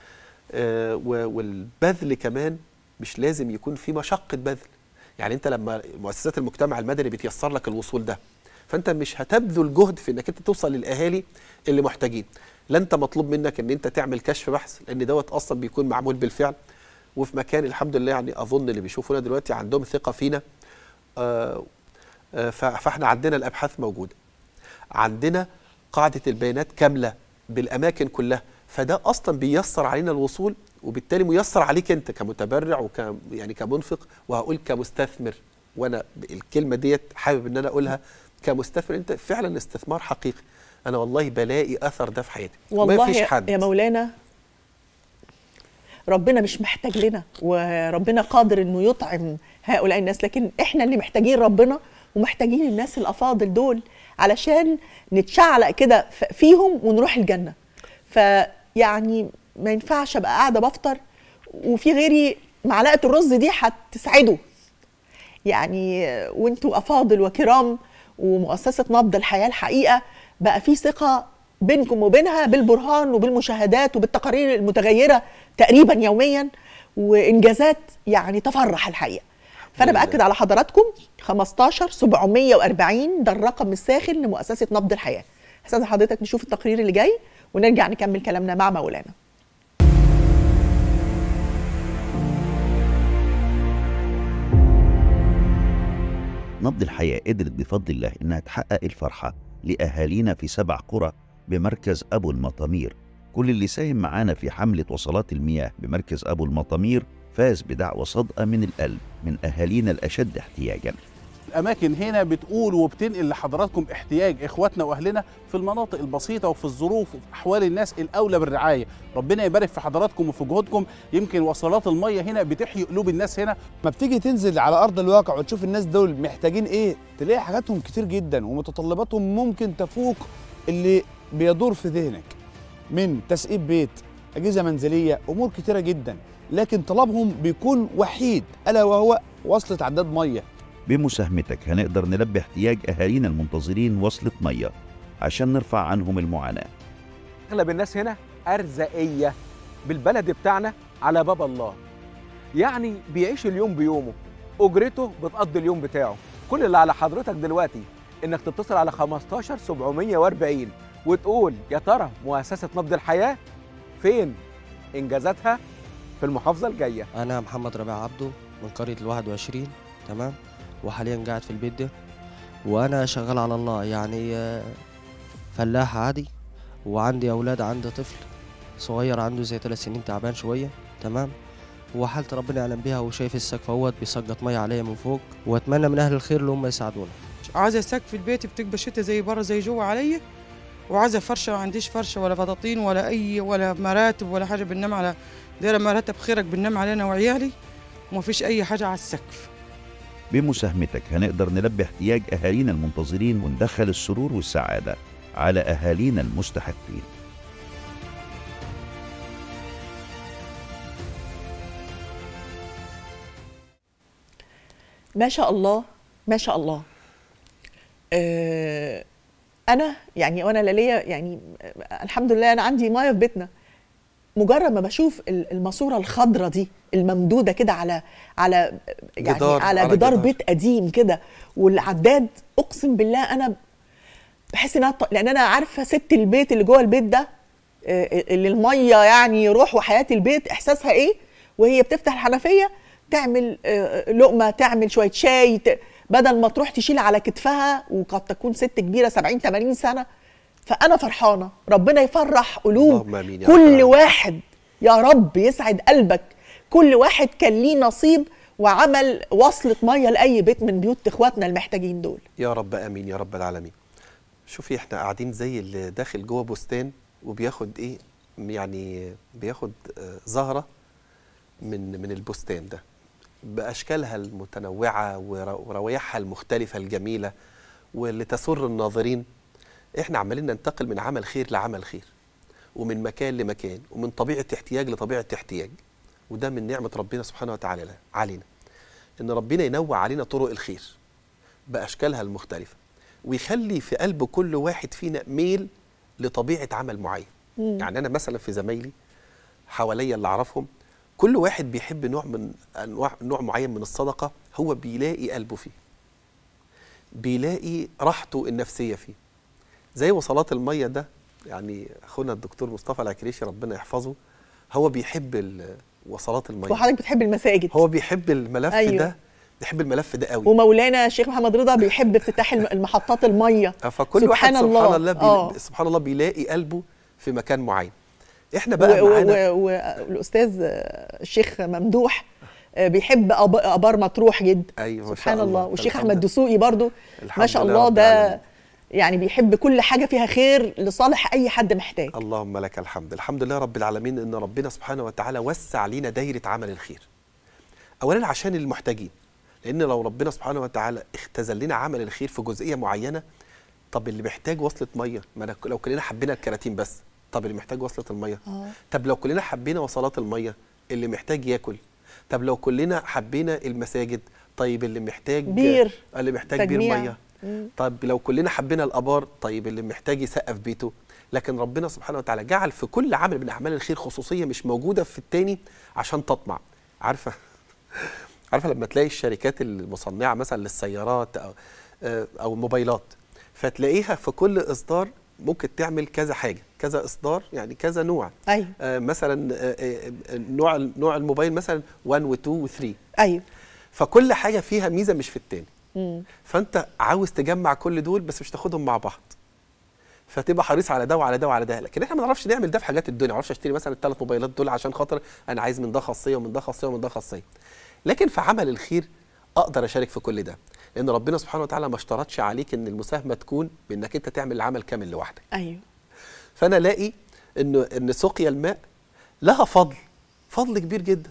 آه و- والبذل كمان مش لازم يكون في مشقه بذل يعني انت لما مؤسسات المجتمع المدني بتيسر لك الوصول ده فانت مش هتبذل جهد في انك انت توصل للاهالي اللي محتاجين لا انت مطلوب منك ان انت تعمل كشف بحث لان دوت اصلا بيكون معمول بالفعل وفي مكان الحمد لله يعني اظن اللي بيشوفونا دلوقتي عندهم ثقه فينا آه، آه، ف- فاحنا عندنا الابحاث موجوده عندنا قاعده البيانات كامله بالاماكن كلها فده اصلا بيسر علينا الوصول وبالتالي ميسر عليك انت كمتبرع وك يعني كمنفق وهقول كمستثمر وانا ب- الكلمه ديت حابب ان انا اقولها كمستثمر انت فعلا استثمار حقيقي انا والله بلاقي اثر ده في حياتي والله ما فيش يا- حد يا مولانا ربنا مش محتاج لنا وربنا قادر انه يطعم هؤلاء الناس لكن احنا اللي محتاجين ربنا ومحتاجين الناس الافاضل دول علشان نتشعلق كده ف- فيهم ونروح الجنه فيعني ما ينفعش ابقى قاعده بفطر وفي غيري معلقه الرز دي هتسعده يعني وانتوا افاضل وكرام ومؤسسه نبض الحياه الحقيقه بقى في ثقه بينكم وبينها بالبرهان وبالمشاهدات وبالتقارير المتغيره تقريبا يوميا وانجازات يعني تفرح الحقيقه فانا باكد على حضراتكم 15 740 ده الرقم الساخن لمؤسسه نبض الحياه استاذ حضرتك نشوف التقرير اللي جاي ونرجع نكمل كلامنا مع مولانا نبض الحياة قدرت بفضل الله إنها تحقق الفرحة لأهالينا في سبع قرى بمركز أبو المطامير كل اللي ساهم معانا في حملة وصلات المياه بمركز أبو المطامير فاز بدعوة صادقة من القلب من أهالينا الأشد احتياجاً الاماكن هنا بتقول وبتنقل لحضراتكم احتياج اخواتنا واهلنا في المناطق البسيطه وفي الظروف وفي احوال الناس الاولى بالرعايه ربنا يبارك في حضراتكم وفي جهودكم يمكن وصلات الميه هنا بتحيي قلوب الناس هنا ما بتيجي تنزل على ارض الواقع وتشوف الناس دول محتاجين ايه تلاقي حاجاتهم كتير جدا ومتطلباتهم ممكن تفوق اللي بيدور في ذهنك من تسقيب بيت اجهزه منزليه امور كتيره جدا لكن طلبهم بيكون وحيد الا وهو وصله عداد ميه بمساهمتك هنقدر نلبي احتياج أهالينا المنتظرين وصلة مية عشان نرفع عنهم المعاناة اغلب الناس هنا ارزاقيه بالبلد بتاعنا على باب الله يعني بيعيش اليوم بيومه اجرته بتقضي اليوم بتاعه كل اللي على حضرتك دلوقتي انك تتصل على 15 740 وتقول يا ترى مؤسسه نبض الحياه فين انجازاتها في المحافظه الجايه أنا محمد ربيع عبده من قرية الواحد وعشرين تمام وحاليا قاعد في البيت ده وأنا شغال على الله يعني آه، فلاح عادي وعندي أولاد عندي طفل صغير عنده زي ثلاث سنين تعبان شوية تمام وحالة ربنا يعلم بيها وشايف السقف اهوت بيسقط مية عليا من فوق وأتمنى من أهل الخير اللي هم يساعدونا عايزه سقف البيت بتبقى شتا زي بره زي جوه عليا وعايزه فرشه ما عنديش فرشه ولا بطاطين ولا اي ولا مراتب ولا حاجه بننام على دايره مراتب خيرك بننام علينا وعيالي ومفيش اي حاجه على السقف بمساهمتك هنقدر نلبي احتياج أهالينا المنتظرين وندخل السرور والسعادة على أهالينا المستحقين ما شاء الله ما شاء الله آه انا يعني وانا لا ليا يعني آه، الحمد لله انا عندي ميه في بيتنا مجرد ما بشوف ال- الماسوره الخضراء دي الممدوده كده على على يعني جدار، على, على جدار جدار. بيت قديم كده والعداد اقسم بالله انا بحس انها ط- لان انا عارفه ست البيت اللي جوه البيت ده آه، اللي الميه يعني روح وحياه البيت احساسها ايه وهي بتفتح الحنفيه تعمل آه، لقمه تعمل شويه شاي ت- بدل ما تروح تشيل على كتفها وقد تكون ست كبيره 70 80 سنه فانا فرحانه ربنا يفرح قلوب اللهم آمين يا رب كل العالمين. واحد يا رب يسعد قلبك كل واحد كان ليه نصيب وعمل وصلة مية لأي بيت من بيوت إخواتنا المحتاجين دول يا رب امين يا رب العالمين شوفي احنا قاعدين زي اللي داخل جوه بستان وبياخد ايه يعني بياخد آه، زهره من من البستان ده باشكالها المتنوعه ور- وروايحها المختلفه الجميله واللي تسر الناظرين احنا عمالين ننتقل من عمل خير لعمل خير ومن مكان لمكان ومن طبيعه احتياج لطبيعه احتياج وده من نعمه ربنا سبحانه وتعالى علينا ان ربنا ينوع علينا طرق الخير باشكالها المختلفه ويخلي في قلب كل واحد فينا ميل لطبيعه عمل معين مم. يعني انا مثلا في زمايلي حواليا اللي اعرفهم كل واحد بيحب نوع من انواع نوع معين من الصدقه هو بيلاقي قلبه فيه بيلاقي راحته النفسيه فيه زي وصلات الميه ده يعني اخونا الدكتور مصطفى العكريشي ربنا يحفظه هو بيحب ال- وصلات الميه وحضرتك بتحب المساجد هو بيحب الملف أيوة. ده بيحب الملف ده قوي ومولانا الشيخ محمد رضا بيحب افتتاح الم- المحطات المية فكل سبحان واحد الله. سبحان الله, آه. بيلا... سبحان الله بيلاقي قلبه في مكان معين احنا بقى و- و- معانا و- والاستاذ آه، الشيخ ممدوح آه، بيحب أب- ابار مطروح جدا ايوه ما شاء سبحان الله الله. والشيخ الحمد احمد لله. دسوقي برضو ما الحمد شاء لله الله رب ده العالمين. يعني بيحب كل حاجه فيها خير لصالح اي حد محتاج اللهم لك الحمد الحمد لله رب العالمين ان ربنا سبحانه وتعالى وسع لينا دايره عمل الخير اولا عشان المحتاجين لان لو ربنا سبحانه وتعالى اختزل لنا عمل الخير في جزئيه معينه طب اللي محتاج وصله ميه ما أنا لو كلنا حبينا الكراتين بس طب اللي محتاج وصله الميه آه. طب لو كلنا حبينا وصلات الميه اللي محتاج ياكل طب لو كلنا حبينا المساجد طيب اللي محتاج بير. اللي محتاج بير تجميع. ميه مم. طيب لو كلنا حبينا الابار طيب اللي محتاج يسقف بيته لكن ربنا سبحانه وتعالى جعل في كل عمل من اعمال الخير خصوصيه مش موجوده في التاني عشان تطمع عارفه عارفه لما تلاقي الشركات المصنعه مثلا للسيارات او آه، او الموبايلات فتلاقيها في كل اصدار ممكن تعمل كذا حاجه كذا اصدار يعني كذا نوع ايوه آه، مثلا آه، آه، آه، نوع نوع الموبايل مثلا 1 و2 و3 ايوه فكل حاجه فيها ميزه مش في التاني مم. فانت عاوز تجمع كل دول بس مش تاخدهم مع بعض فتبقى حريص على ده وعلى ده وعلى ده لكن احنا ما نعرفش نعمل ده في حاجات الدنيا ما اعرفش اشتري مثلا الثلاث موبايلات دول عشان خاطر انا عايز من ده خاصيه ومن ده خاصيه ومن ده خاصيه لكن في عمل الخير اقدر اشارك في كل ده لان ربنا سبحانه وتعالى ما اشترطش عليك ان المساهمه تكون بانك انت تعمل العمل كامل لوحدك ايوه فانا الاقي انه ان سقيا الماء لها فضل فضل كبير جدا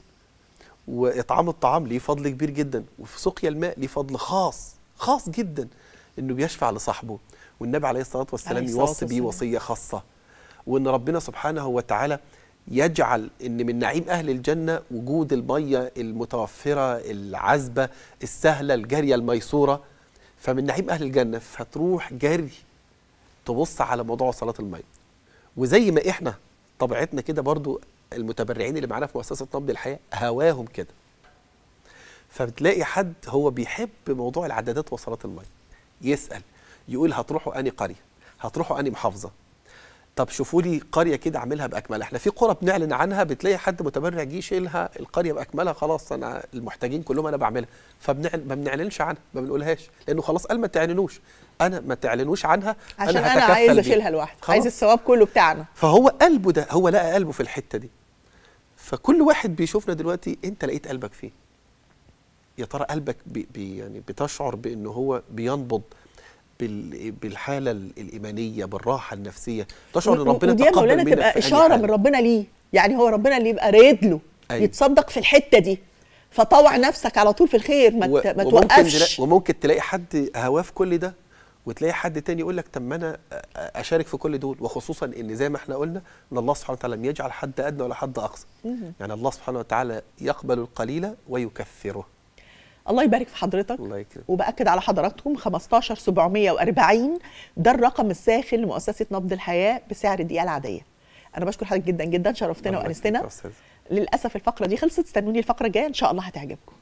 واطعام الطعام ليه فضل كبير جدا وفي سقيا الماء ليه فضل خاص خاص جدا انه بيشفع لصاحبه والنبي عليه الصلاه والسلام عليه الصلاة يوصي بيه والسلام. وصيه خاصه وان ربنا سبحانه وتعالى يجعل ان من نعيم اهل الجنه وجود الميه المتوفره العذبه السهله الجاريه الميسوره فمن نعيم اهل الجنه فتروح جري تبص على موضوع صلاه الميه وزي ما احنا طبيعتنا كده برضو المتبرعين اللي معانا في مؤسسه نبض الحياه هواهم كده فبتلاقي حد هو بيحب موضوع العدادات وصلات الميه يسال يقول هتروحوا اني قريه هتروحوا اني محافظه طب شوفوا لي قريه كده اعملها باكملها احنا في قرى بنعلن عنها بتلاقي حد متبرع جه يشيلها القريه باكملها خلاص انا المحتاجين كلهم انا بعملها فبنعلن ما بنعلنش عنها ما بنقولهاش لانه خلاص قال ما تعلنوش انا ما تعلنوش عنها عشان انا, هتكفل عايز بيها. اشيلها لوحدي خلاص. عايز الثواب كله بتاعنا فهو قلبه ده هو لقى قلبه في الحته دي فكل واحد بيشوفنا دلوقتي انت لقيت قلبك فيه يا ترى قلبك بي بي يعني بتشعر بانه هو بينبض بال بالحاله الايمانيه بالراحه النفسيه تشعر ان و- ربنا ودي يا تقبل مولانا منك تبقى في أي اشاره حال. من ربنا ليه يعني هو ربنا اللي يبقى رايد له أيوة. يتصدق في الحته دي فطوع نفسك على طول في الخير ما, و- ت- ما وممكن توقفش تلاقي وممكن تلاقي حد هواه في كل ده وتلاقي حد تاني يقول لك طب ما انا أ- اشارك في كل دول وخصوصا ان زي ما احنا قلنا ان الله سبحانه وتعالى لم يجعل حد ادنى ولا حد اقصى مهم. يعني الله سبحانه وتعالى يقبل القليل ويكثره الله يبارك في حضرتك الله يكرمك وباكد على حضراتكم 15740 ده الرقم الساخن لمؤسسه نبض الحياه بسعر الدقيقه العاديه انا بشكر حضرتك جدا جدا شرفتنا الله وانستنا يكرمك يا أستاذ. للاسف الفقره دي خلصت استنوني الفقره الجايه ان شاء الله هتعجبكم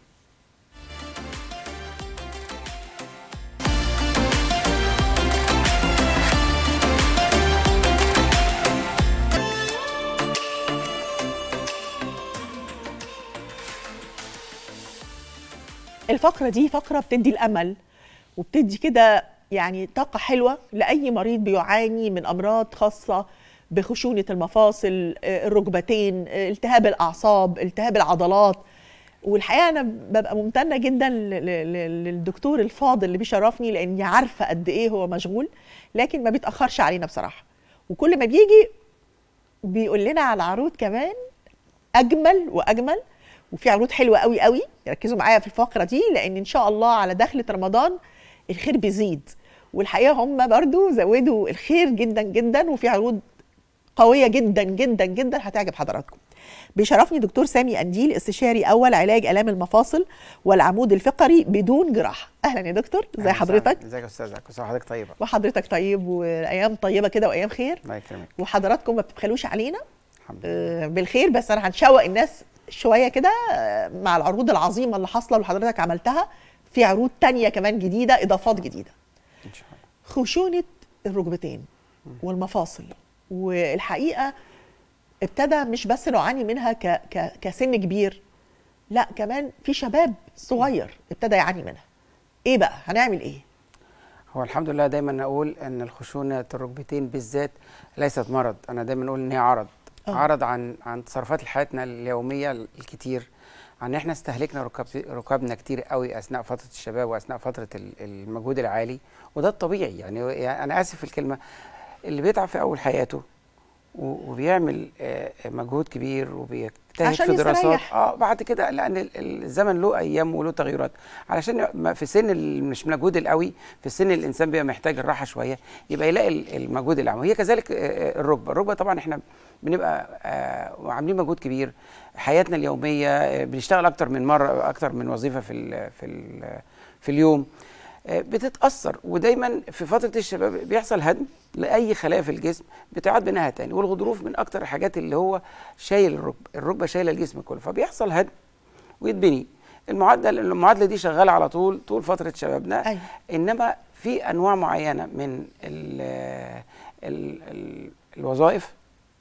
الفقرة دي فقرة بتدي الأمل وبتدي كده يعني طاقة حلوة لأي مريض بيعاني من أمراض خاصة بخشونة المفاصل آه، الركبتين آه، التهاب الأعصاب التهاب العضلات والحقيقة أنا ببقى ممتنة جدا ل- ل- ل- للدكتور الفاضل اللي بيشرفني لأني عارفة قد إيه هو مشغول لكن ما بيتأخرش علينا بصراحة وكل ما بيجي بيقول لنا على عروض كمان اجمل واجمل وفي عروض حلوه قوي قوي ركزوا معايا في الفقره دي لان ان شاء الله على دخله رمضان الخير بيزيد والحقيقه هم برضو زودوا الخير جدا جدا وفي عروض قويه جدا جدا جدا هتعجب حضراتكم بيشرفني دكتور سامي قنديل استشاري اول علاج الام المفاصل والعمود الفقري بدون جراحه اهلا يا دكتور ازي أهلاً حضرتك وسهلاً. ازيك يا استاذ كل سنه وحضرتك طيبه وحضرتك طيب وايام طيبه كده وايام خير الله يكرمك وحضراتكم ما بتبخلوش علينا آه، بالخير بس انا هنشوق الناس شويه كده آه، مع العروض العظيمه اللي حاصله اللي حضرتك عملتها في عروض تانية كمان جديده اضافات جديده ان شاء الله خشونه الركبتين والمفاصل والحقيقه ابتدى مش بس نعاني منها ك ك كسن كبير لا كمان في شباب صغير ابتدى يعاني منها ايه بقى هنعمل ايه هو الحمد لله دايما اقول ان الخشونه الركبتين بالذات ليست مرض انا دايما اقول ان هي عرض آه. عرض عن عن تصرفات حياتنا اليوميه الكتير عن احنا استهلكنا ركاب ركابنا كتير قوي اثناء فتره الشباب واثناء فتره ال- المجهود العالي وده الطبيعي يعني يعني انا اسف في الكلمه اللي بيتعب في اول حياته و- وبيعمل آه، مجهود كبير وبيجتهد عشان في دراسات يستريح. اه بعد كده لان ال- ال- الزمن له ايام وله تغيرات علشان ما- في سن ال- مش مجهود القوي في السن الانسان بيبقى محتاج الراحه شويه يبقى يلاقي ال- المجهود العام وهي كذلك آه، آه، الركبه الركبه طبعا احنا بنبقى آه، عاملين مجهود كبير حياتنا اليوميه آه، بنشتغل اكتر من مره اكتر من وظيفه في ال في ال في اليوم آه، بتتاثر ودايما في فتره الشباب بيحصل هدم لاي خلايا في الجسم بتعاد بناها تاني والغضروف من اكتر الحاجات اللي هو شايل الركبه الركبه شايله الجسم كله فبيحصل هدم ويتبني المعدل المعادله دي شغاله على طول طول فتره شبابنا أيوة. انما في انواع معينه من ال ال ال الوظائف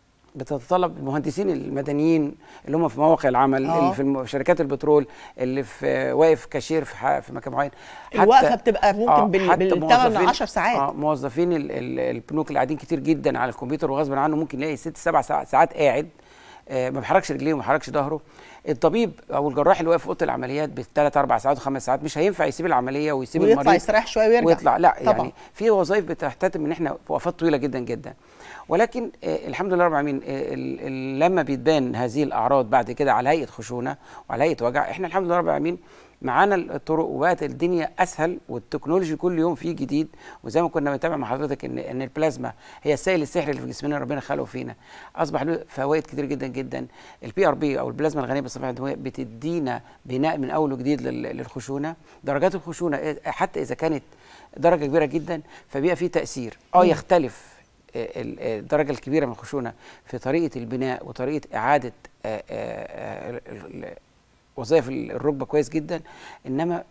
بتتطلب المهندسين المدنيين اللي هم في مواقع العمل آه. اللي في الم- شركات البترول اللي في واقف كاشير في, ح- في مكان معين الوقفة بتبقى ممكن بال- حتى بالثمان موظفين- 10 ساعات. آه موظفين ال- ال- البنوك اللي قاعدين كتير جدا على الكمبيوتر وغصب عنه ممكن يلاقي ست سبع ساعات, ساعات قاعد آه ما بيحركش رجليه وما بيحركش ظهره الطبيب او الجراح اللي واقف في اوضه العمليات بالثلاث اربع ساعات وخمس ساعات مش هينفع يسيب العمليه ويسيب ويطلع المريض يستريح شوية ويرجع. ويطلع لا طبعاً. يعني في وظائف بتحتتم ان احنا وقفات طويله جدا جدا ولكن آه الحمد لله رب العالمين آه ال- ال- لما بيتبان هذه الاعراض بعد كده على هيئه خشونه وعلى هيئه وجع احنا الحمد لله رب العالمين معانا الطرق وبقت الدنيا اسهل والتكنولوجي كل يوم فيه جديد وزي ما كنا بنتابع مع حضرتك ان ان البلازما هي السائل السحري اللي في جسمنا ربنا خلقه فينا اصبح له فوائد كتير جدا جدا البي ار بي او البلازما الغنيه بالصفائح الدمويه بتدينا بناء من اول وجديد لل- للخشونه درجات الخشونه إيه- حتى اذا كانت درجه كبيره جدا فبيبقى فيه تاثير اه مم. يختلف ال- الدرجه الكبيره من الخشونه في طريقه البناء وطريقه اعاده آه، آه، آه، ال- ال- وظائف ال- الركبه كويس جدا انما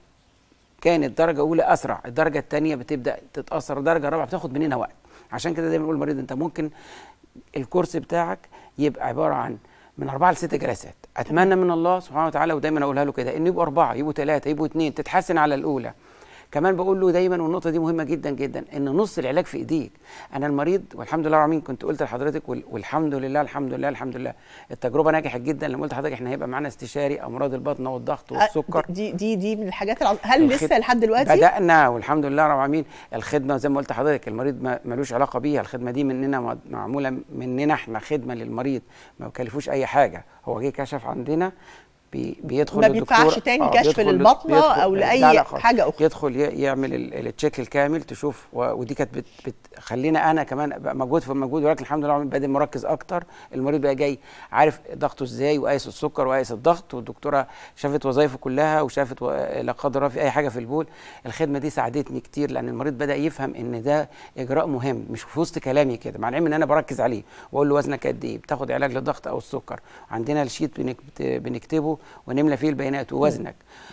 كانت درجه اولى اسرع الدرجه الثانيه بتبدا تتاثر الدرجه الرابعه بتاخد مننا وقت عشان كده دايما نقول للمريض انت ممكن الكورس بتاعك يبقى عباره عن من اربعه لست جلسات اتمنى من الله سبحانه وتعالى ودايما اقولها له كده ان يبقوا اربعه يبقوا ثلاثه يبقوا اثنين تتحسن على الاولى كمان بقول له دايما والنقطه دي مهمه جدا جدا ان نص العلاج في ايديك انا المريض والحمد لله رب العالمين كنت قلت لحضرتك وال- والحمد لله الحمد لله الحمد لله التجربه نجحت جدا لما قلت لحضرتك احنا هيبقى معانا استشاري امراض البطن والضغط والسكر دي دي دي من الحاجات العظ... هل الخد- لسه لحد دلوقتي بدأنا والحمد لله رب العالمين الخدمة زي ما قلت لحضرتك المريض ما ملوش علاقة بيها الخدمة دي مننا مع- معمولة مننا احنا خدمة للمريض ما بكلفوش أي حاجة هو جه كشف عندنا بي بيدخل ما للدكتور- بيدفعش تاني آه، كشف بيدخل لل- للبطنة بيدخل- أو لا، لأي لا خالص. حاجة أخرى. يدخل ي- يعمل ال- التشيك الكامل تشوف و- ودي كانت بت- بتخلينا انا كمان ابقى موجود في المجهود ولكن الحمد لله بقى مركز اكتر المريض بقى جاي عارف ضغطه ازاي وقايس السكر وقايس الضغط والدكتوره شافت وظائفه كلها وشافت و- لا قدر الله في اي حاجه في البول الخدمه دي ساعدتني كتير لان المريض بدا يفهم ان ده اجراء مهم مش في وسط كلامي كده مع العلم ان انا بركز عليه واقول له وزنك قد ايه بتاخد علاج للضغط او السكر عندنا الشيت بنكت- بنكتبه ونملى فيه البيانات ووزنك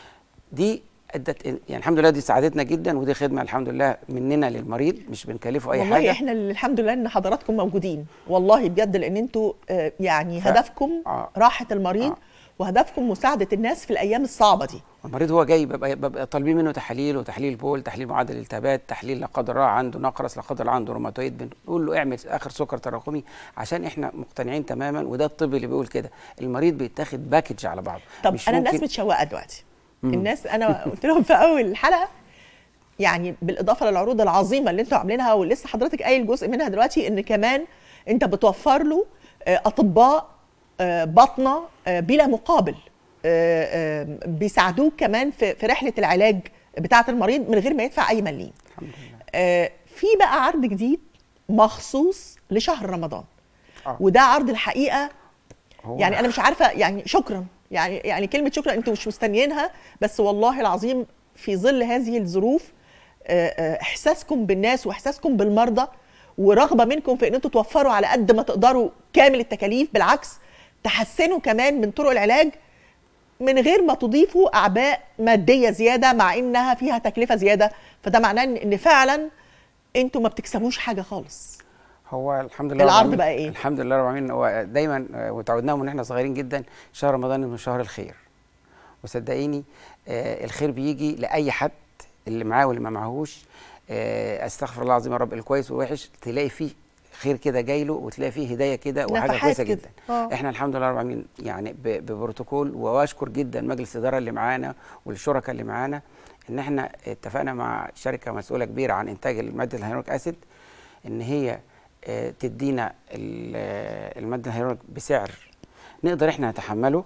دي ادت يعني الحمد لله دي ساعدتنا جدا ودي خدمه الحمد لله مننا للمريض مش بنكلفه اي والله حاجه احنا اللي الحمد لله ان حضراتكم موجودين والله بجد لان انتوا آه، يعني ف- هدفكم آه. راحه المريض وهدفكم مساعده الناس في الايام الصعبه دي المريض هو جاي ببقى, ببقى طالبين منه تحاليل وتحليل بول تحليل معدل الالتهابات تحليل لا قدر الله عنده نقرس لا قدر الله عنده روماتويد بنقول له اعمل اخر سكر تراكمي عشان احنا مقتنعين تماما وده الطب اللي بيقول كده المريض بيتاخد باكج على بعضه طب مش انا الناس ممكن- متشوقه دلوقتي مم. الناس انا قلت لهم في اول الحلقه يعني بالاضافه للعروض العظيمه اللي انتوا عاملينها ولسه حضرتك قايل جزء منها دلوقتي ان كمان انت بتوفر له آه، اطباء آه، باطنه آه، بلا مقابل آه، آه، بيساعدوك كمان في في رحله العلاج بتاعه المريض من غير ما يدفع اي مليم آه، في بقى عرض جديد مخصوص لشهر رمضان آه. وده عرض الحقيقه هو- يعني انا مش عارفه يعني شكرا يعني يعني كلمه شكرا انتوا مش مستنيينها بس والله العظيم في ظل هذه الظروف آه، آه، احساسكم بالناس واحساسكم بالمرضى ورغبه منكم في ان انتوا توفروا على قد ما تقدروا كامل التكاليف بالعكس تحسنوا كمان من طرق العلاج من غير ما تضيفوا اعباء ماديه زياده مع انها فيها تكلفه زياده فده معناه ان إن فعلا انتوا ما بتكسبوش حاجه خالص هو الحمد لله العرض رب العالمين- بقى إيه؟ الحمد لله رب العالمين هو دايما آه، وتعودناهم من احنا صغيرين جدا شهر رمضان من شهر الخير وصدقيني آه، الخير بيجي لاي حد اللي معاه واللي ما معهوش آه، استغفر الله العظيم يا رب الكويس والوحش تلاقي فيه خير كده جاي له وتلاقي فيه هدايه كده وحاجه نفحات كويسه كده. جدا آه. احنا الحمد لله رب العالمين يعني ب- ببروتوكول واشكر جدا مجلس الاداره اللي معانا والشركاء اللي معانا ان احنا اتفقنا مع شركه مسؤوله كبيره عن انتاج الماده الهيرونيك اسيد ان هي آه، تدينا ال- آه، الماده الهيرونيك بسعر نقدر احنا نتحمله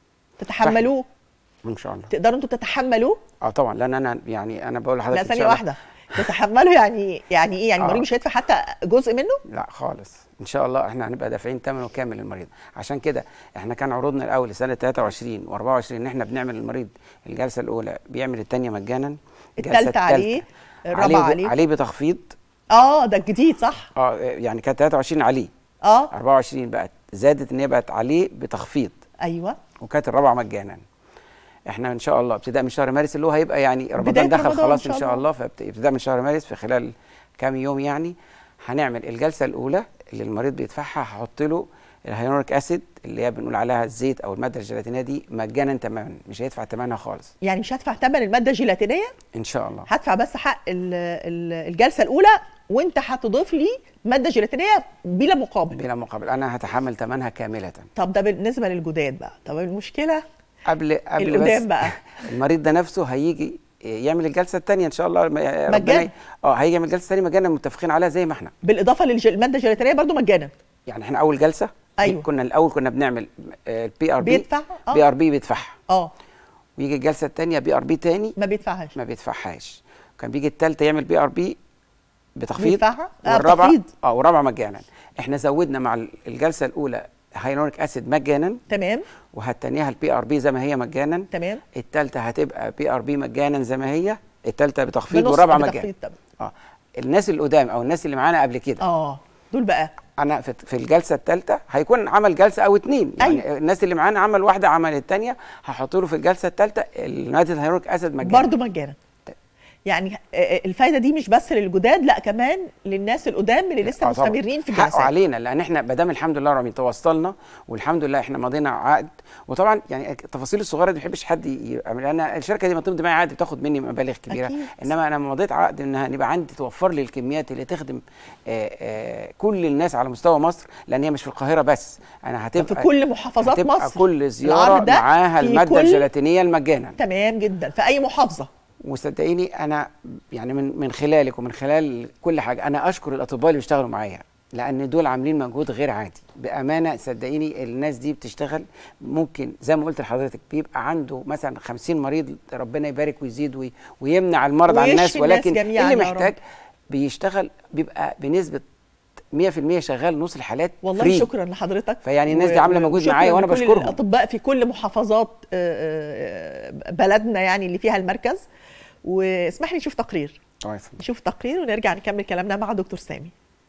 تتحملوه ان شاء الله تقدروا انتوا تتحملوه اه طبعا لان انا يعني انا بقول لحضرتك لا إن ثانيه شاء الله- واحده تتحملوا يعني يعني ايه يعني آه. المريض مش هيدفع حتى جزء منه لا خالص ان شاء الله احنا هنبقى دافعين ثمنه كامل للمريض عشان كده احنا كان عروضنا الاول لسنه 23 و24 ان احنا بنعمل للمريض الجلسه الاولى بيعمل الثانيه مجانا الجلسة الثالثه عليه الرابعه عليه, عليه عليه بتخفيض اه ده الجديد صح اه يعني كانت 23 عليه اه 24 بقت زادت ان هي بقت عليه بتخفيض ايوه وكانت الرابعه مجانا احنا ان شاء الله ابتداء من شهر مارس اللي هو هيبقى يعني رمضان بداية دخل رمضان خلاص إن ان شاء شاء الله فابتداء من شهر مارس في خلال كام يوم يعني هنعمل الجلسه الاولى اللي المريض بيدفعها هحط له الهيانوريك اسيد اللي هي بنقول عليها الزيت او الماده الجيلاتينيه دي مجانا تماما مش هيدفع ثمنها خالص يعني مش هدفع ثمن الماده الجيلاتينيه ان شاء الله هدفع بس حق ال- ال- الجلسه الاولى وانت هتضيف لي ماده جيلاتينيه بلا مقابل بلا مقابل انا هتحمل ثمنها كامله طب ده بالنسبه للجداد بقى طب المشكله قبل قبل القدام بس بقى. المريض ده نفسه هيجي يعمل الجلسه الثانيه ان شاء الله ما- ربنا مجانا. ي- اه هيجي يعمل الجلسه الثانيه مجانا متفقين عليها زي ما احنا بالاضافه للماده الجيلاتينيه برضو مجانا يعني احنا اول جلسه أيوة. كنا الاول كنا بنعمل البي ار بي بيدفع آه. بي ار بي بيدفعها اه ويجي الجلسه الثانيه بي ار بي تاني ما بيدفعهاش ما بيدفعهاش كان بيجي الثالثه يعمل بي ار بي بتخفيض بيدفعها؟ آه، والرابعه بتخفيض. اه والرابعه مجانا احنا زودنا مع ال- الجلسه الاولى هايلوريك اسيد مجانا تمام وهتنيها البي ار بي زي ما هي مجانا تمام الثالثه هتبقى بي ار بي مجانا زي ما هي الثالثه بتخفيض بنص والرابعه مجانا بتخفيض طبعا. اه الناس اللي قدام او الناس اللي معانا قبل كده اه دول بقى انا في, في الجلسه الثالثه هيكون عمل جلسه او اتنين يعني أيوة. الناس اللي معانا عمل واحده عمل الثانيه هحط له في الجلسه الثالثه النيتروجين هيروك اسيد مجانا برضو مجانا يعني آه، آه، الفايده دي مش بس للجداد لا كمان للناس القدام اللي لسه آه طبعاً. مستمرين في حقه الجلسات علينا لان احنا ما دام الحمد لله رامي توصلنا والحمد لله احنا مضينا عقد وطبعا يعني التفاصيل الصغيره دي ما بحبش حد يعمل لان الشركه دي ما تمضي معايا عقد بتاخد مني مبالغ كبيره أكيد. انما انا لما مضيت عقد انها يبقى عندي توفر لي الكميات اللي تخدم آه، آه، كل الناس على مستوى مصر لان هي مش في القاهره بس انا هتبقى في كل محافظات هتبقى مصر كل زياره العرض ده معاها في الماده كل- الجيلاتينيه المجانا تمام جدا في اي محافظه وصدقيني انا يعني من من خلالك ومن خلال كل حاجه انا اشكر الاطباء اللي بيشتغلوا معايا لان دول عاملين مجهود غير عادي بامانه صدقيني الناس دي بتشتغل ممكن زي ما قلت لحضرتك بيبقى عنده مثلا 50 مريض ربنا يبارك ويزيد وي ويمنع المرض عن الناس ويشفي الناس ولكن جميعاً اللي يا رب. محتاج بيشتغل بيبقى بنسبه 100% شغال نص الحالات والله فري. شكرا لحضرتك فيعني الناس دي و- عامله مجهود وشكراً معايا وانا لكل بشكرهم الاطباء في كل محافظات آه، آه، بلدنا يعني اللي فيها المركز واسمح لي نشوف تقرير الله يسلمك. نشوف تقرير ونرجع نكمل كلامنا مع دكتور سامي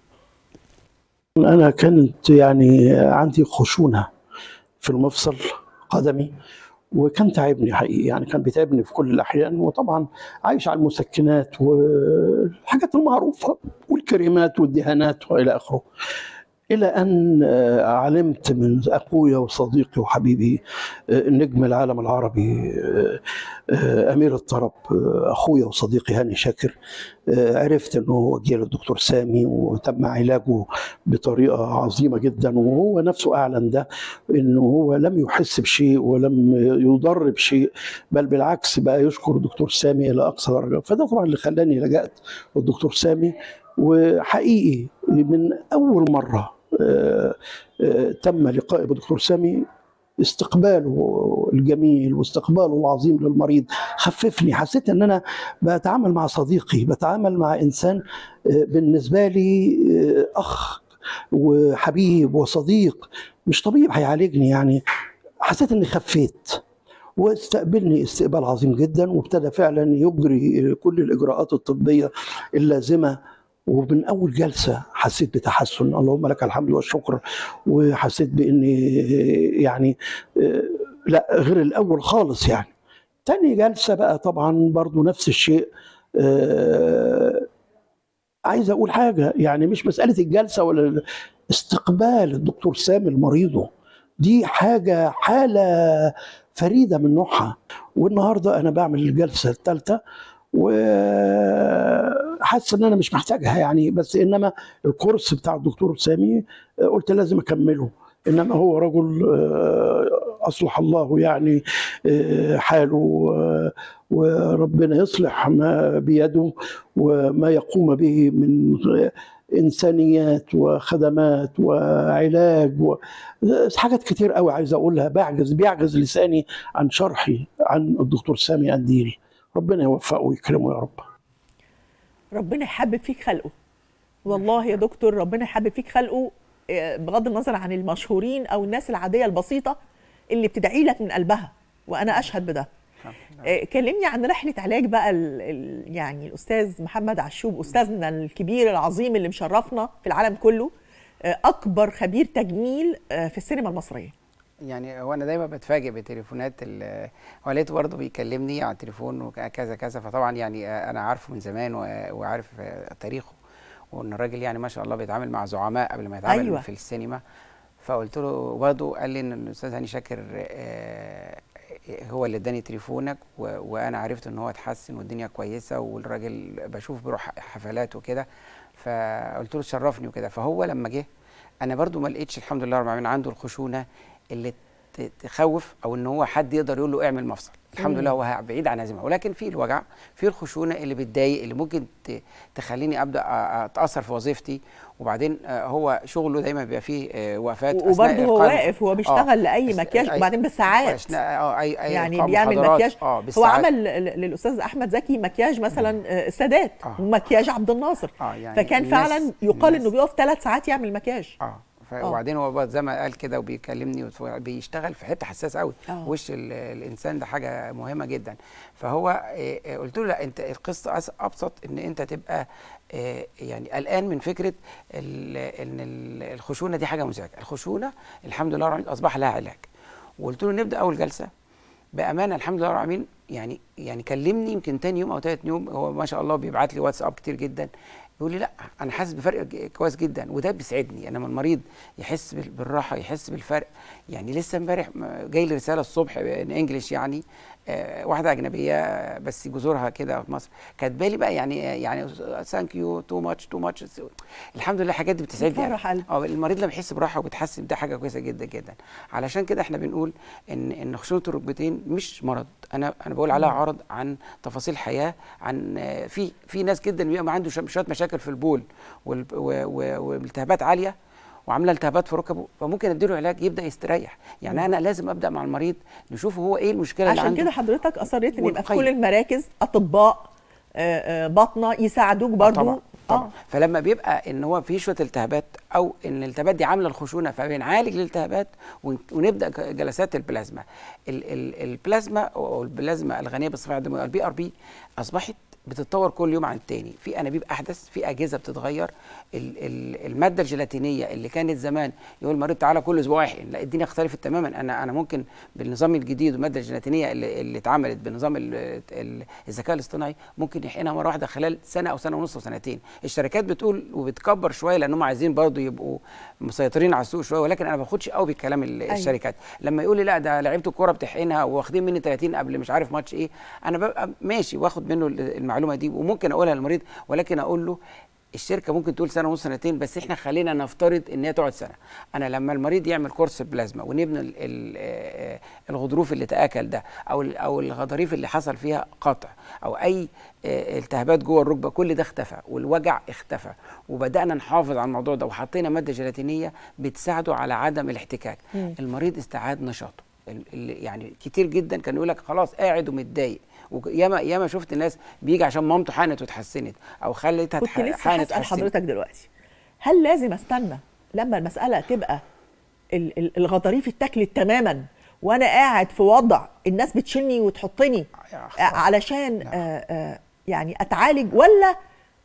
أنا كانت يعني عندي خشونة في المفصل قدمي وكان تعبني حقيقي يعني كان بيتعبني في كل الأحيان وطبعا عايش على المسكنات والحاجات المعروفة والكريمات والدهانات وإلى آخره إلى أن آه، علمت من أخويا وصديقي وحبيبي آه، نجم العالم العربي آه، آه، أمير الطرب آه، أخويا وصديقي هاني شاكر آه، عرفت أنه هو جه للدكتور سامي وتم علاجه بطريقة عظيمة جدا وهو نفسه أعلن ده أنه هو لم يحس بشيء ولم يضر بشيء بل بالعكس بقى يشكر الدكتور سامي إلى أقصى درجة فده طبعا اللي خلاني لجأت للدكتور سامي وحقيقي من أول مرة آه، آه، تم لقائي بالدكتور سامي استقباله الجميل واستقباله العظيم للمريض خففني حسيت ان انا بتعامل مع صديقي بتعامل مع انسان آه، بالنسبه لي آه، اخ وحبيب وصديق مش طبيب هيعالجني يعني حسيت اني خفيت واستقبلني استقبال عظيم جدا وابتدى فعلا يجري كل الاجراءات الطبيه اللازمه ومن اول جلسه حسيت بتحسن اللهم لك الحمد والشكر وحسيت باني يعني آه، لا غير الاول خالص يعني تاني جلسه بقى طبعا برضو نفس الشيء آه، عايز اقول حاجه يعني مش مساله الجلسه ولا استقبال الدكتور سامي لمريضه دي حاجه حاله فريده من نوعها والنهارده انا بعمل الجلسه الثالثه حاسس ان انا مش محتاجها يعني بس انما الكورس بتاع الدكتور سامي آه، قلت لازم اكمله انما هو رجل آه، اصلح الله يعني آه، حاله آه، وربنا يصلح ما بيده وما يقوم به من انسانيات وخدمات وعلاج و... حاجات كتير قوي عايز اقولها بعجز بيعجز لساني عن شرحي عن الدكتور سامي قنديل ربنا يوفقه ويكرمه يا رب ربنا يحبب فيك خلقه والله يا دكتور ربنا يحبب فيك خلقه آه، بغض النظر عن المشهورين او الناس العاديه البسيطه اللي بتدعي لك من قلبها وانا اشهد بده آه، كلمني عن رحله علاج بقى ال ال يعني الاستاذ محمد عشوب استاذنا الكبير العظيم اللي مشرفنا في العالم كله آه، اكبر خبير تجميل آه، في السينما المصريه يعني هو انا دايما بتفاجئ بتليفونات ال- هو لقيته برضه بيكلمني على التليفون وكذا كذا فطبعا يعني انا عارفه من زمان و- وعارف تاريخه وان الراجل يعني ما شاء الله بيتعامل مع زعماء قبل ما يتعامل أيوة. أيوة. في السينما فقلت له برضه قال لي ان الاستاذ هاني شاكر آه، هو اللي اداني تليفونك و- وانا عرفت ان هو اتحسن والدنيا كويسه والراجل بشوف بيروح حفلات وكده فقلت له شرفني وكده فهو لما جه انا برضو ما لقيتش الحمد لله رب العالمين عنده الخشونه اللي ت- تخوف او ان هو حد يقدر يقول له اعمل مفصل الحمد مم. لله هو بعيد عن هزيمه ولكن في الوجع في الخشونه اللي بتضايق اللي ممكن ت- تخليني ابدا أ- اتاثر في وظيفتي وبعدين آه، هو شغله دايما بيبقى فيه آه، وقفات أثناء وبرضه هو إلقاء واقف هو آه. بيشتغل لاي أس- مكياج أي- وبعدين بالساعات أثناء- اه اي اي يعني إلقاء بيعمل محاضرات، مكياج اه هو بالساعات. عمل ل- للاستاذ احمد زكي مكياج مثلا آه، السادات ومكياج عبد الناصر آه، يعني فكان الناس- فعلا يقال الناس- انه بيقف ثلاث ساعات يعمل مكياج اه ف- آه. وبعدين هو بقى زي ما قال كده وبيكلمني وتف- بيشتغل في حته حساسه قوي آه. وش ال- الانسان ده حاجه مهمه جدا فهو آه، آه، قلت له لا انت القصه أس- ابسط ان انت تبقى آه، يعني قلقان من فكره ال- ان ال- الخشونه دي حاجه مزعجه الخشونه الحمد لله رب العالمين اصبح لها علاج وقلت له نبدا اول جلسه بامانه الحمد لله رب العالمين يعني يعني كلمني يمكن تاني يوم او تالت يوم هو ما شاء الله بيبعت لي واتساب كتير جدا بيقول لي لا انا حاسس بفرق ج- كويس جدا وده بيسعدني انا لما المريض يحس بال- بالراحه يحس بالفرق يعني لسه امبارح م- جاي لي رساله الصبح ان انجلش يعني آه، واحده اجنبيه بس جذورها كده في مصر كاتبه لي بقى يعني يعني ثانك يو تو ماتش تو ماتش الحمد لله الحاجات دي بتسعدني يعني. بتفرح قلبي. اه المريض لما يحس براحه وبيتحسن ده حاجه كويسه جدا جدا علشان كده احنا بنقول ان ان خشونه الركبتين مش مرض انا انا بقول عليها مم. عرض عن تفاصيل حياه عن آه، في في ناس جدا بيبقى عنده شو- شويه مشاكل في البول وال- و- و- والتهابات عاليه وعامله التهابات في ركبه فممكن اديله علاج يبدا يستريح يعني مم. انا لازم ابدا مع المريض نشوف هو ايه المشكله اللي عشان عنده كده حضرتك اصريت ان يبقى في ونقيم. كل المراكز اطباء آه، آه، باطنه يساعدوك آه برضو طبعا طبعا فلما بيبقى ان هو في شويه التهابات او ان الالتهابات دي عامله الخشونه فبنعالج الالتهابات ون- ونبدا ج- جلسات البلازما ال ال البلازما او البلازما الغنيه بالصفائح الدمويه البي ار بي اصبحت بتتطور كل يوم عن التاني في انابيب احدث في اجهزه بتتغير ال ال الماده الجيلاتينيه اللي كانت زمان يقول المريض تعالى كل اسبوع يحقن لا الدنيا اختلفت تماما انا انا ممكن بالنظام الجديد والماده الجيلاتينيه اللي, اللي اتعملت بنظام ال- ال- الذكاء الاصطناعي ممكن يحقنها مره واحده خلال سنه او سنه ونص وسنتين الشركات بتقول وبتكبر شويه لانهم عايزين برضو يبقوا مسيطرين على السوق شويه ولكن انا ما باخدش قوي بكلام ال- أيوة. الشركات لما يقول لي لا ده لعيبه الكوره بتحقنها واخدين مني 30 قبل مش عارف ماتش ايه انا ببقى ماشي واخد منه ال- المعلومه دي وممكن اقولها للمريض ولكن اقول له الشركه ممكن تقول سنه ونص سنتين بس احنا خلينا نفترض ان هي تقعد سنه انا لما المريض يعمل كورس بلازما ونبني ال- ال- آه، الغضروف اللي تاكل ده او ال- او الغضاريف اللي حصل فيها قطع او اي آه، التهابات جوه الركبه كل ده اختفى والوجع اختفى وبدانا نحافظ على الموضوع ده وحطينا ماده جيلاتينيه بتساعده على عدم الاحتكاك مم. المريض استعاد نشاطه ال- ال- يعني كتير جدا كان يقول لك خلاص قاعد ومتضايق وياما ياما شفت ناس بيجي عشان مامته حانت واتحسنت او خلتها كنت تح- لسه حانت هسال اتحسنت. حضرتك دلوقتي هل لازم استنى لما المساله تبقى ال- ال- الغضاريف اتاكلت تماما وانا قاعد في وضع الناس بتشيلني وتحطني آه، علشان آه، آه، يعني اتعالج ولا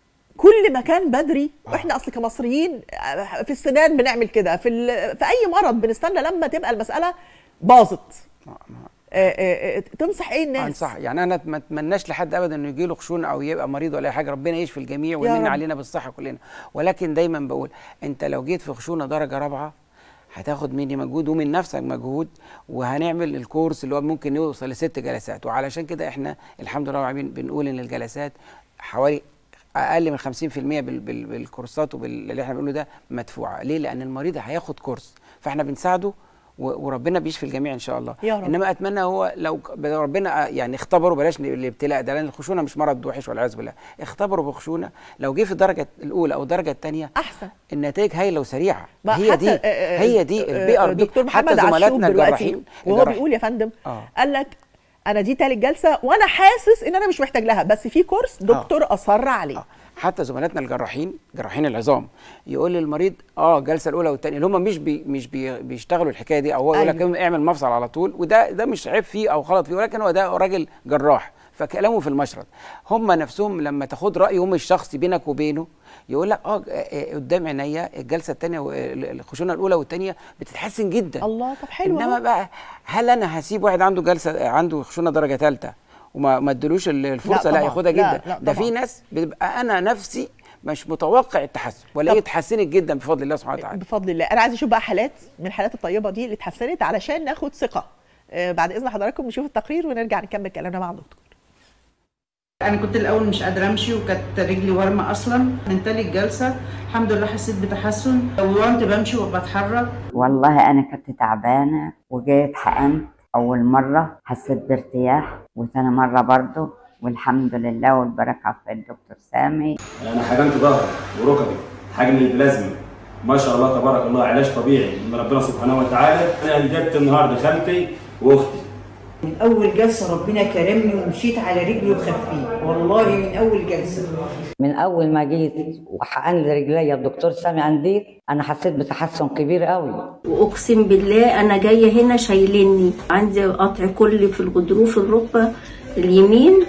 كل ما كان بدري واحنا اصل كمصريين آه، في السنان بنعمل كده في ال- في اي مرض بنستنى لما تبقى المساله باظت آه، آه، آه، تنصح ايه الناس انصح يعني انا ما اتمناش لحد ابدا انه يجي له خشونه او يبقى مريض ولا اي حاجه ربنا يشفي الجميع ويمن رب. علينا بالصحه كلنا ولكن دايما بقول انت لو جيت في خشونه درجه رابعه هتاخد مني مجهود ومن نفسك مجهود وهنعمل الكورس اللي هو ممكن يوصل لست جلسات وعلشان كده احنا الحمد لله رب العالمين بنقول ان الجلسات حوالي اقل من 50% بال بال بالكورسات وباللي احنا بنقوله ده مدفوعه ليه لان المريض هياخد كورس فاحنا بنساعده و- وربنا بيشفي الجميع ان شاء الله يا رب. انما اتمنى هو لو ك- لو ربنا يعني اختبروا بلاش الابتلاء ده لان الخشونه مش مرض وحش والعياذ بالله اختبروا بخشونه لو جه في الدرجه الاولى او الدرجه الثانيه احسن النتائج هايله وسريعه بقى هي حتى- دي آه، آه، هي دي آه، البي ار بي دكتور حتى محمد عاشور زملاتنا دلوقتي الجراحين وهو الجراح- بيقول يا فندم اه قال لك انا دي تالت جلسه وانا حاسس ان انا مش محتاج لها بس في كورس دكتور اصر عليه حتى زملاتنا الجراحين جراحين العظام يقول للمريض اه الجلسه الاولى والثانيه اللي هم مش بي مش بي بيشتغلوا الحكايه دي او هو يقول لك أيوة. اعمل مفصل على طول وده ده مش عيب فيه او غلط فيه ولكن هو ده راجل جراح فكلامه في المشرط هم نفسهم لما تاخد رايهم الشخصي بينك وبينه يقول لك اه آه، قدام عينيا الجلسه الثانيه الخشونه الاولى والثانيه بتتحسن جدا الله طب حلو انما أهو. بقى هل انا هسيب واحد عنده جلسه عنده خشونه درجه ثالثه وما ما ادلوش الفرصه لا, طبعاً. ياخدها لا، جدا لا ده في طبعاً. ناس بتبقى انا نفسي مش متوقع التحسن ولا هي اتحسنت جدا بفضل الله سبحانه وتعالى بفضل الله انا عايز اشوف بقى حالات من الحالات الطيبه دي اللي اتحسنت علشان ناخد ثقه آه، بعد اذن حضراتكم نشوف التقرير ونرجع نكمل كلامنا مع الدكتور انا كنت الاول مش قادره امشي وكانت رجلي ورمه اصلا من تالت جلسه الحمد لله حسيت بتحسن وكنت بمشي وبتحرك والله أنا كنت تعبانة وجيت حقنت أول مرة حسيت بارتياح وثاني مرة برضو والحمد لله والبركة في الدكتور سامي انا حجمت ظهري وركبي حجم البلازما ما شاء الله تبارك الله علاج طبيعي من ربنا سبحانه وتعالى انا انجبت النهارده خالتي واختي من اول جلسه ربنا كرمني ومشيت على رجلي وخفيت والله من اول جلسه من اول ما جيت وحقن لي رجليا الدكتور سامي عندي انا حسيت بتحسن كبير قوي واقسم بالله انا جايه هنا شايلني عندي قطع كلي في الغضروف الركبه اليمين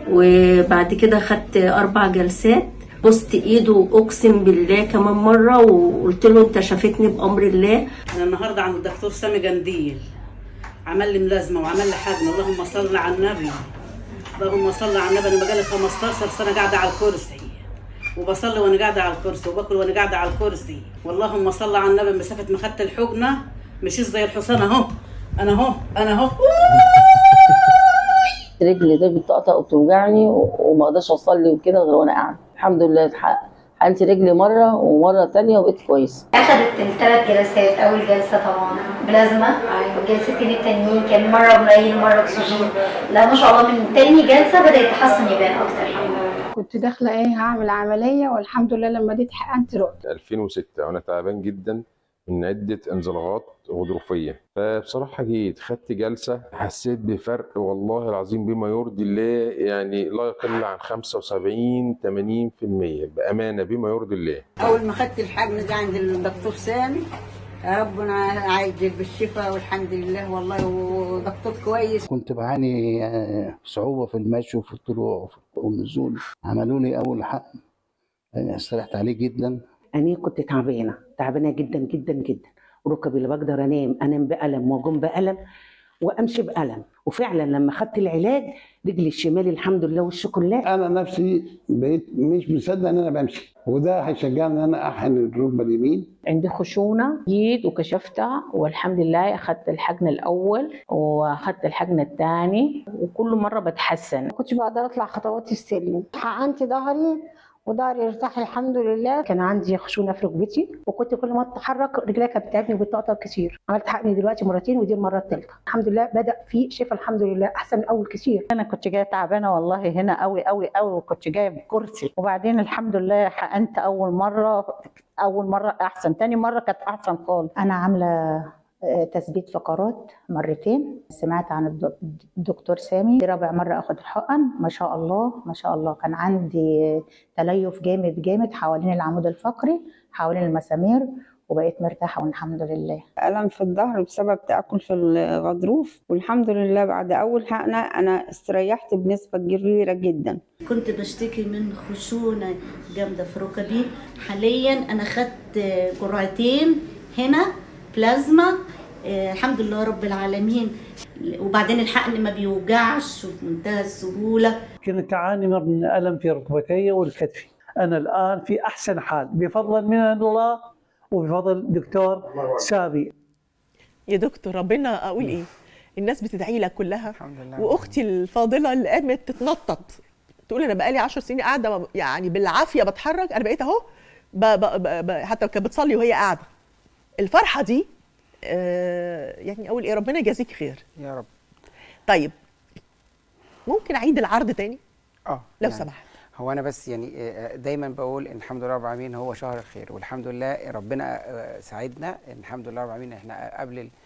وبعد كده خدت اربع جلسات بصت ايده اقسم بالله كمان مره وقلت له انت شافتني بامر الله انا النهارده عند الدكتور سامي جنديل عمل لي ملازمه وعمل لي حجم اللهم صل على النبي اللهم صل على النبي انا بقالي 15 سنه قاعده على الكرسي وبصلي وانا قاعده على الكرسي وباكل وانا قاعده على الكرسي واللهم صل على النبي مسافه ما خدت الحجنه مشيت زي الحصان اهو انا اهو انا اهو رجلي ده بتقطع وبتوجعني وما اقدرش اصلي وكده غير وانا قاعده الحمد لله اتحقق حقنت رجلي مره ومره تانية وبقيت كويس اخدت الثلاث جلسات اول جلسه طبعا بلازما والجلستين التانيين كان مره قليل مره اكسجين لا ما شاء الله من تاني جلسه بدا التحسن يبان اكتر الحمد لله كنت داخله ايه هعمل عمليه والحمد لله لما جيت حقنت رحت 2006 وانا تعبان جدا من عده انزلاقات غضروفيه فبصراحه جيت خدت جلسه حسيت بفرق والله العظيم بما يرضي الله يعني لا يقل عن 75 80% بامانه بما يرضي الله اول ما خدت الحجم ده عند الدكتور سامي ربنا عاجل بالشفاء والحمد لله والله ودكتور كويس كنت بعاني آه، صعوبة في المشي وفي الطلوع والنزول عملوا لي أول حقن آه، استريحت عليه جدا أنا كنت تعبانة تعبانة جدا جدا جدا ركبي اللي بقدر أنام أنام بألم وأقوم بألم وأمشي بألم وفعلا لما خدت العلاج رجلي الشمال الحمد لله والشكر لله أنا نفسي بقيت مش مصدق إن أنا بمشي وده هيشجعني إن أنا أحقن الركبة اليمين عندي خشونة جيت وكشفتها والحمد لله أخدت الحقن الأول وأخدت الحقن الثاني وكل مرة بتحسن كنتش بقدر اطلع خطوات السلم حقنت ظهري وظهري ارتاح الحمد لله كان عندي خشونة في ركبتي وكنت كل ما أتحرك رجلي كانت بتتعبني وبتقطع كتير عملت حقني دلوقتي مرتين ودي المرة الثالثة الحمد لله بدأ في شفاء الحمد لله أحسن من أول كتير انا كنت جايه تعبانه والله هنا قوي قوي قوي وكنت جايه بكرسي وبعدين الحمد لله حقنت اول مره اول مره احسن تاني مره كانت احسن خالص أنا عاملة آه، تثبيت فقرات مرتين سمعت عن الد- الدكتور سامي دي رابع مرة أخد الحقن ما شاء الله ما شاء الله كان عندي تليف جامد جامد حوالين العمود الفقري حوالين المسامير وبقيت مرتاحة والحمد لله ألم في الظهر بسبب تآكل في الغضروف والحمد لله بعد أول حقنة أنا استريحت بنسبة كبيرة جدا كنت بشتكي من خشونة جامدة في ركبي حاليا أنا خدت جرعتين هنا بلازما آه، الحمد لله رب العالمين وبعدين الحقن ما بيوجعش وفي منتهى السهولة كنت أعاني من ألم في ركبتي والكتفي أنا الآن في أحسن حال بفضل من الله وبفضل دكتور سامي يا دكتور ربنا اقول ايه الناس بتدعي لك كلها واختي الفاضله اللي قامت تتنطط تقول انا بقالي 10 سنين قاعده ب- يعني بالعافيه بتحرك انا بقيت اهو ب... ب... ب... ب... حتى كانت بتصلي وهي قاعده الفرحه دي آه يعني اقول ايه ربنا يجازيك خير يا رب طيب ممكن اعيد العرض تاني اه لو يعني سمحت هو انا بس يعني آه، دايما بقول ان الحمد لله رب العالمين هو شهر الخير والحمد لله ربنا آه، ساعدنا إن الحمد لله رب العالمين احنا قبل ال-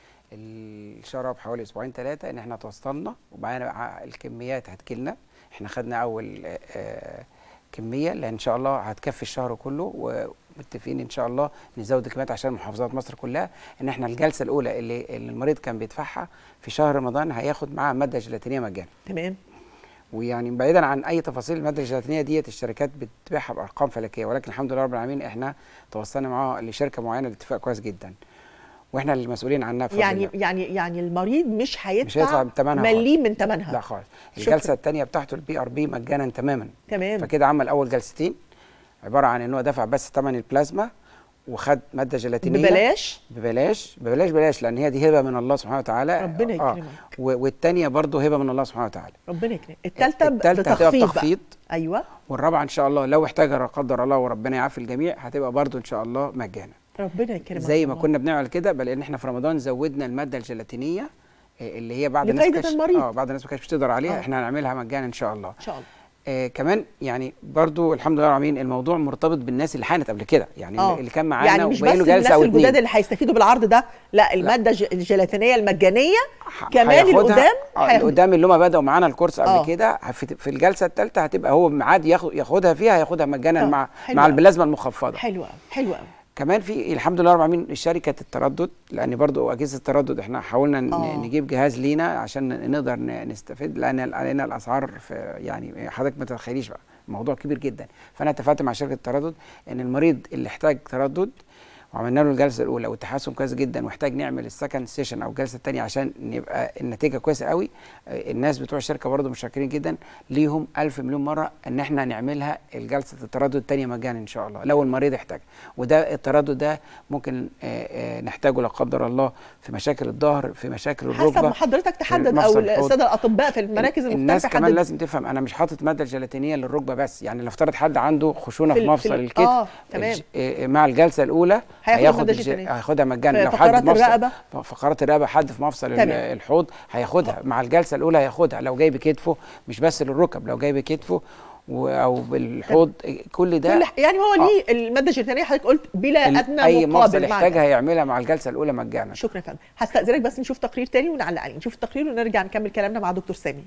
الشهر بحوالي اسبوعين ثلاثه ان احنا توصلنا ومعانا بقى الكميات هتجيلنا احنا خدنا اول آه، آه، كميه لان ان شاء الله هتكفي الشهر كله ومتفقين ان شاء الله نزود الكميات عشان محافظات مصر كلها ان احنا الجلسه الاولى اللي, اللي المريض كان بيدفعها في شهر رمضان هياخد معاها ماده جيلاتينيه مجانا تمام ويعني بعيدا عن اي تفاصيل الماده الجيلاتينيه ديت الشركات بتبيعها بارقام فلكيه ولكن الحمد لله رب العالمين احنا توصلنا معاه لشركه معينه لاتفاق كويس جدا واحنا المسؤولين عنها بفضل يعني الله. يعني يعني المريض مش هيدفع مش هيدفع ثمنها خالص. مليم من ثمنها لا خالص شكراً. الجلسه الثانيه بتاعته البي ار بي مجانا تماما تمام فكده عمل اول جلستين عباره عن ان هو دفع بس ثمن البلازما وخد ماده جيلاتينيه ببلاش ببلاش ببلاش بلاش لان هي دي هبه من الله سبحانه وتعالى ربنا يكرمك. و- والثانيه برضه هبه من الله سبحانه وتعالى ربنا يكرمك الثالثه التالتة هتبقى بتخفيض بتخفيض بقى. ايوه والرابعه ان شاء الله لو احتاجها لا قدر الله وربنا يعافي الجميع هتبقى برضو ان شاء الله مجانا ربنا يكرمك زي ما والله. كنا بنعمل كده بل ان احنا في رمضان زودنا الماده الجيلاتينيه آه، اللي هي بعض الناس لفايدة كانش- المريض. اه بعض الناس ما كانتش بتقدر عليها آه. احنا هنعملها مجانا ان شاء الله ان شاء الله آه كمان يعني برضو الحمد لله العالمين الموضوع مرتبط بالناس اللي حانت قبل كده يعني آه. اللي كان معانا يعني مش بس وباقي له الناس جلسه او الجداد اتنين اللي هيستفيدوا بالعرض ده لا الماده الج- الجيلاتينيه المجانيه كمان هياخدها- القدام اه هياخد- القدام اللي هم بداوا معانا الكورس قبل آه. كده في في الجلسه الثالثه هتبقى هو ميعاد ياخد- ياخدها فيها هياخدها مجانا آه، مع حلو مع أوي. البلازما المخفضه حلوه قوي حلوه قوي كمان في الحمد لله رب العالمين شركه التردد لان برضو اجهزه التردد احنا حاولنا ن- آه. نجيب جهاز لينا عشان نقدر ن- نستفيد لان علينا الاسعار في يعني حضرتك ما تتخيليش بقى الموضوع كبير جدا فانا اتفقت مع شركه التردد ان المريض اللي احتاج تردد وعملنا له الجلسه الاولى والتحسن كويس جدا واحتاج نعمل السكند سيشن او الجلسه الثانيه عشان نبقى النتيجه كويسه قوي آه، الناس بتوع الشركه برضو مشكرين جدا ليهم ألف مليون مره ان احنا نعملها الجلسه التردد الثانيه مجانا ان شاء الله لو المريض احتاج وده التردد ده ممكن آه، آه، نحتاجه لا قدر الله في مشاكل الظهر في مشاكل حسب الركبه ما حضرتك في تحدد مفصل او الحوض. الساده الاطباء في المراكز الناس المختلفه كمان يحددوا. لازم تفهم انا مش حاطط ماده جيلاتينيه للركبه بس يعني نفترض حد عنده خشونه في في, ال- مفصل في ال- الكتف آه، تمام. الج- آه، مع الجلسه الاولى هياخد هياخد مادة الج- جيلاتينية. هياخدها مجانا في لو حد فقرات مفصل الرقبة. ف- فقرات الرقبه حد في مفصل ال- تمام. الحوض هياخدها مع الجلسه الاولى هياخدها لو جاي بكتفه مش بس للركب لو جاي بكتفه و- او بالحوض كل ده كل ح- يعني هو ليه الماده الجيلاتينيه حضرتك قلت بلا ال- ادنى اي مفصل مقابل مع يحتاجها هيعملها مع الجلسه الاولى مجانا شكرا يا فندم هستاذنك بس نشوف تقرير تاني ونعلق عليه نشوف التقرير ونرجع نكمل كلامنا مع دكتور سامي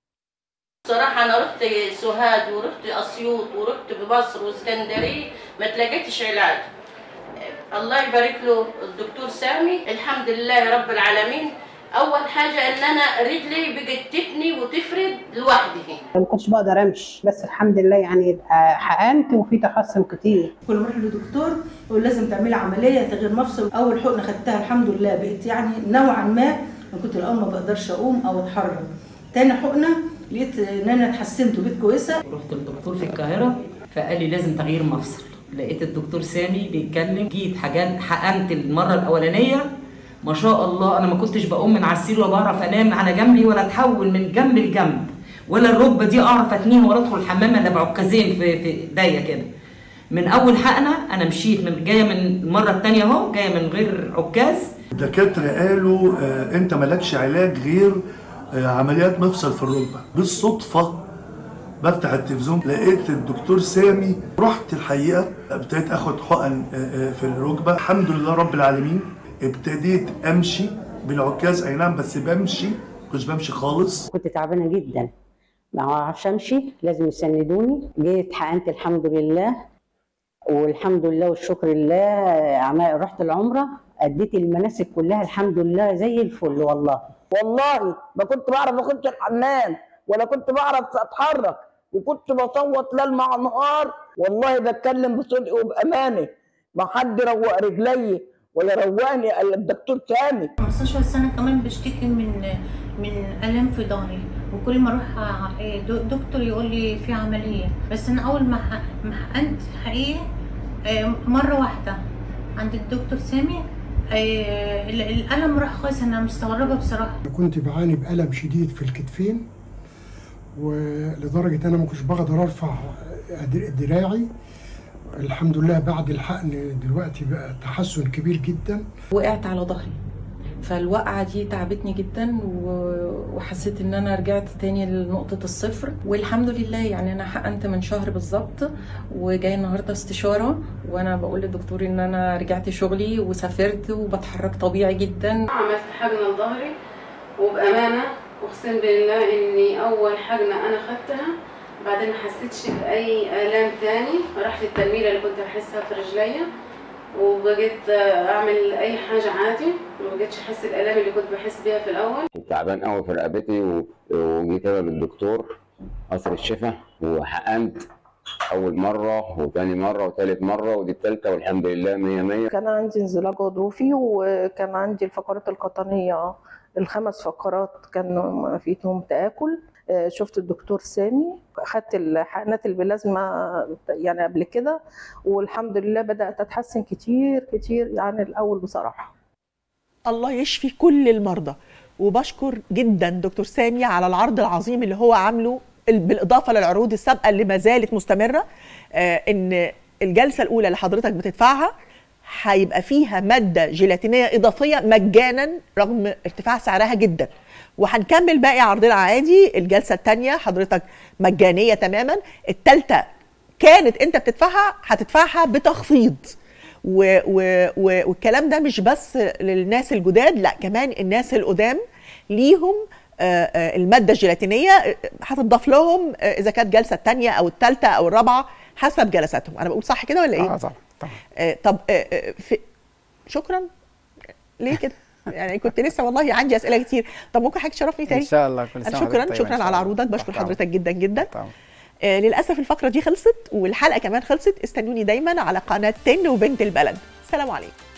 بصراحة أنا رحت سوهاج ورحت أسيوط ورحت بمصر واسكندرية ما تلاقيتش علاج الله يبارك له الدكتور سامي الحمد لله رب العالمين أول حاجة إن أنا رجلي بقت تتني وتفرد لوحدها ما كنتش بقدر امشي بس الحمد لله يعني حقنت وفي تحسن كتير كل ما اروح لدكتور يقول لازم تعملي عمليه تغيير مفصل اول حقنه خدتها الحمد لله بقيت يعني نوعا ما انا كنت الاول ما بقدرش اقوم او اتحرك تاني حقنه لقيت ان انا اتحسنت وبقيت كويسه رحت للدكتور في القاهرة فقال لي لازم تغيير مفصل لقيت الدكتور سامي بيتكلم جيت حاجات حقنت المرة الأولانية ما شاء الله أنا ما كنتش بقوم من على السرير ولا بعرف أنام على جنبي ولا أتحول من جنب لجنب ولا الركبة دي أعرف أتنيها ولا أدخل الحمام إلا بعكازين في في إيديا كده من أول حقنة أنا مشيت من جاية من المرة التانية أهو جاية من غير عكاز الدكاترة قالوا آه انت مالكش علاج غير آه عمليات مفصل في الركبة بالصدفة بفتح التلفزيون لقيت الدكتور سامي رحت الحقيقة ابتديت اخد حقن آه آه في الركبة الحمد لله رب العالمين ابتديت امشي بالعكاز اي نعم بس بمشي كنتش بمشي خالص كنت تعبانه جدا ما اعرفش امشي لازم يسندوني جيت حقنت الحمد لله والحمد لله والشكر لله عمال رحت العمره اديت المناسك كلها الحمد لله زي الفل والله والله ما كنت بعرف اخش الحمام ولا كنت بعرف اتحرك وكنت بصوت ليل مع نهار والله بتكلم بصدق وبامانه ما حد روق رجلي ولا روقني الا الدكتور سامي 15 سنة كمان بشتكي من من ألم في ظهري وكل ما أروح ع- دو- دكتور يقول لي في عملية بس أنا أول ما ح- ما حقنت حقيقة آه، مرة واحدة عند الدكتور سامي آه، ال- الألم راح خالص أنا مستغربة بصراحة كنت بعاني بألم شديد في الكتفين ولدرجه انا ما كنتش بقدر ارفع در- دراعي الحمد لله بعد الحقن دلوقتي بقى تحسن كبير جدا وقعت على ظهري فالوقعة دي تعبتني جدا و- وحسيت ان انا رجعت تاني لنقطة الصفر والحمد لله يعني انا حقنت من شهر بالظبط وجاي النهاردة استشارة وانا بقول للدكتور ان انا رجعت شغلي وسافرت وبتحرك طبيعي جدا عملت حجنة لظهري وبأمانة أقسم بالله إني أول حجنة أنا خدتها بعدين ما حسيتش بأي آلام تاني رحت التنميلة اللي كنت بحسها في رجليا وبقيت أعمل أي حاجة عادي ما بقيتش أحس الآلام اللي كنت بحس بيها في الأول كنت تعبان قوي في رقبتي و- وجيت انا للدكتور قصر الشفا وحقنت اول مره وتاني مره وتالت مره ودي التالته والحمد لله مية مية كان عندي انزلاق غضروفي وكان عندي الفقرات القطنية الخمس فقرات كان فيهم تآكل آه، شفت الدكتور سامي أخدت الحقنات البلازما يعني قبل كده والحمد لله بدأت أتحسن كتير كتير يعني الأول بصراحة الله يشفي كل المرضى وبشكر جدا دكتور سامي على العرض العظيم اللي هو عامله ال- بالاضافه للعروض السابقه اللي ما زالت مستمره آه ان الجلسه الاولى اللي حضرتك بتدفعها هيبقى فيها ماده جيلاتينيه اضافيه مجانا رغم ارتفاع سعرها جدا وهنكمل باقي عرضنا عادي الجلسه الثانيه حضرتك مجانيه تماما الثالثه كانت انت بتدفعها هتدفعها بتخفيض و و و والكلام ده مش بس للناس الجداد لا كمان الناس القدام ليهم آه، آه، الماده الجيلاتينيه آه، هتضاف لهم آه، اذا كانت جلسه الثانيه او الثالثه او الرابعه حسب جلساتهم انا بقول صح كده ولا ايه اه طبعا طبعا آه، طب آه، آه، في شكرا ليه كده يعني كنت لسه والله عندي اسئله كتير طب ممكن حضرتك تشرفني تاني ان شاء الله كل انا سنه شكرا وحضرتك طيبة إن شكرا شاء على الله. عروضك بشكر طبعاً. حضرتك جدا جدا طبعا آه للاسف الفقره دي خلصت والحلقه كمان خلصت استنوني دايما على قناه تن وبنت البلد سلام عليكم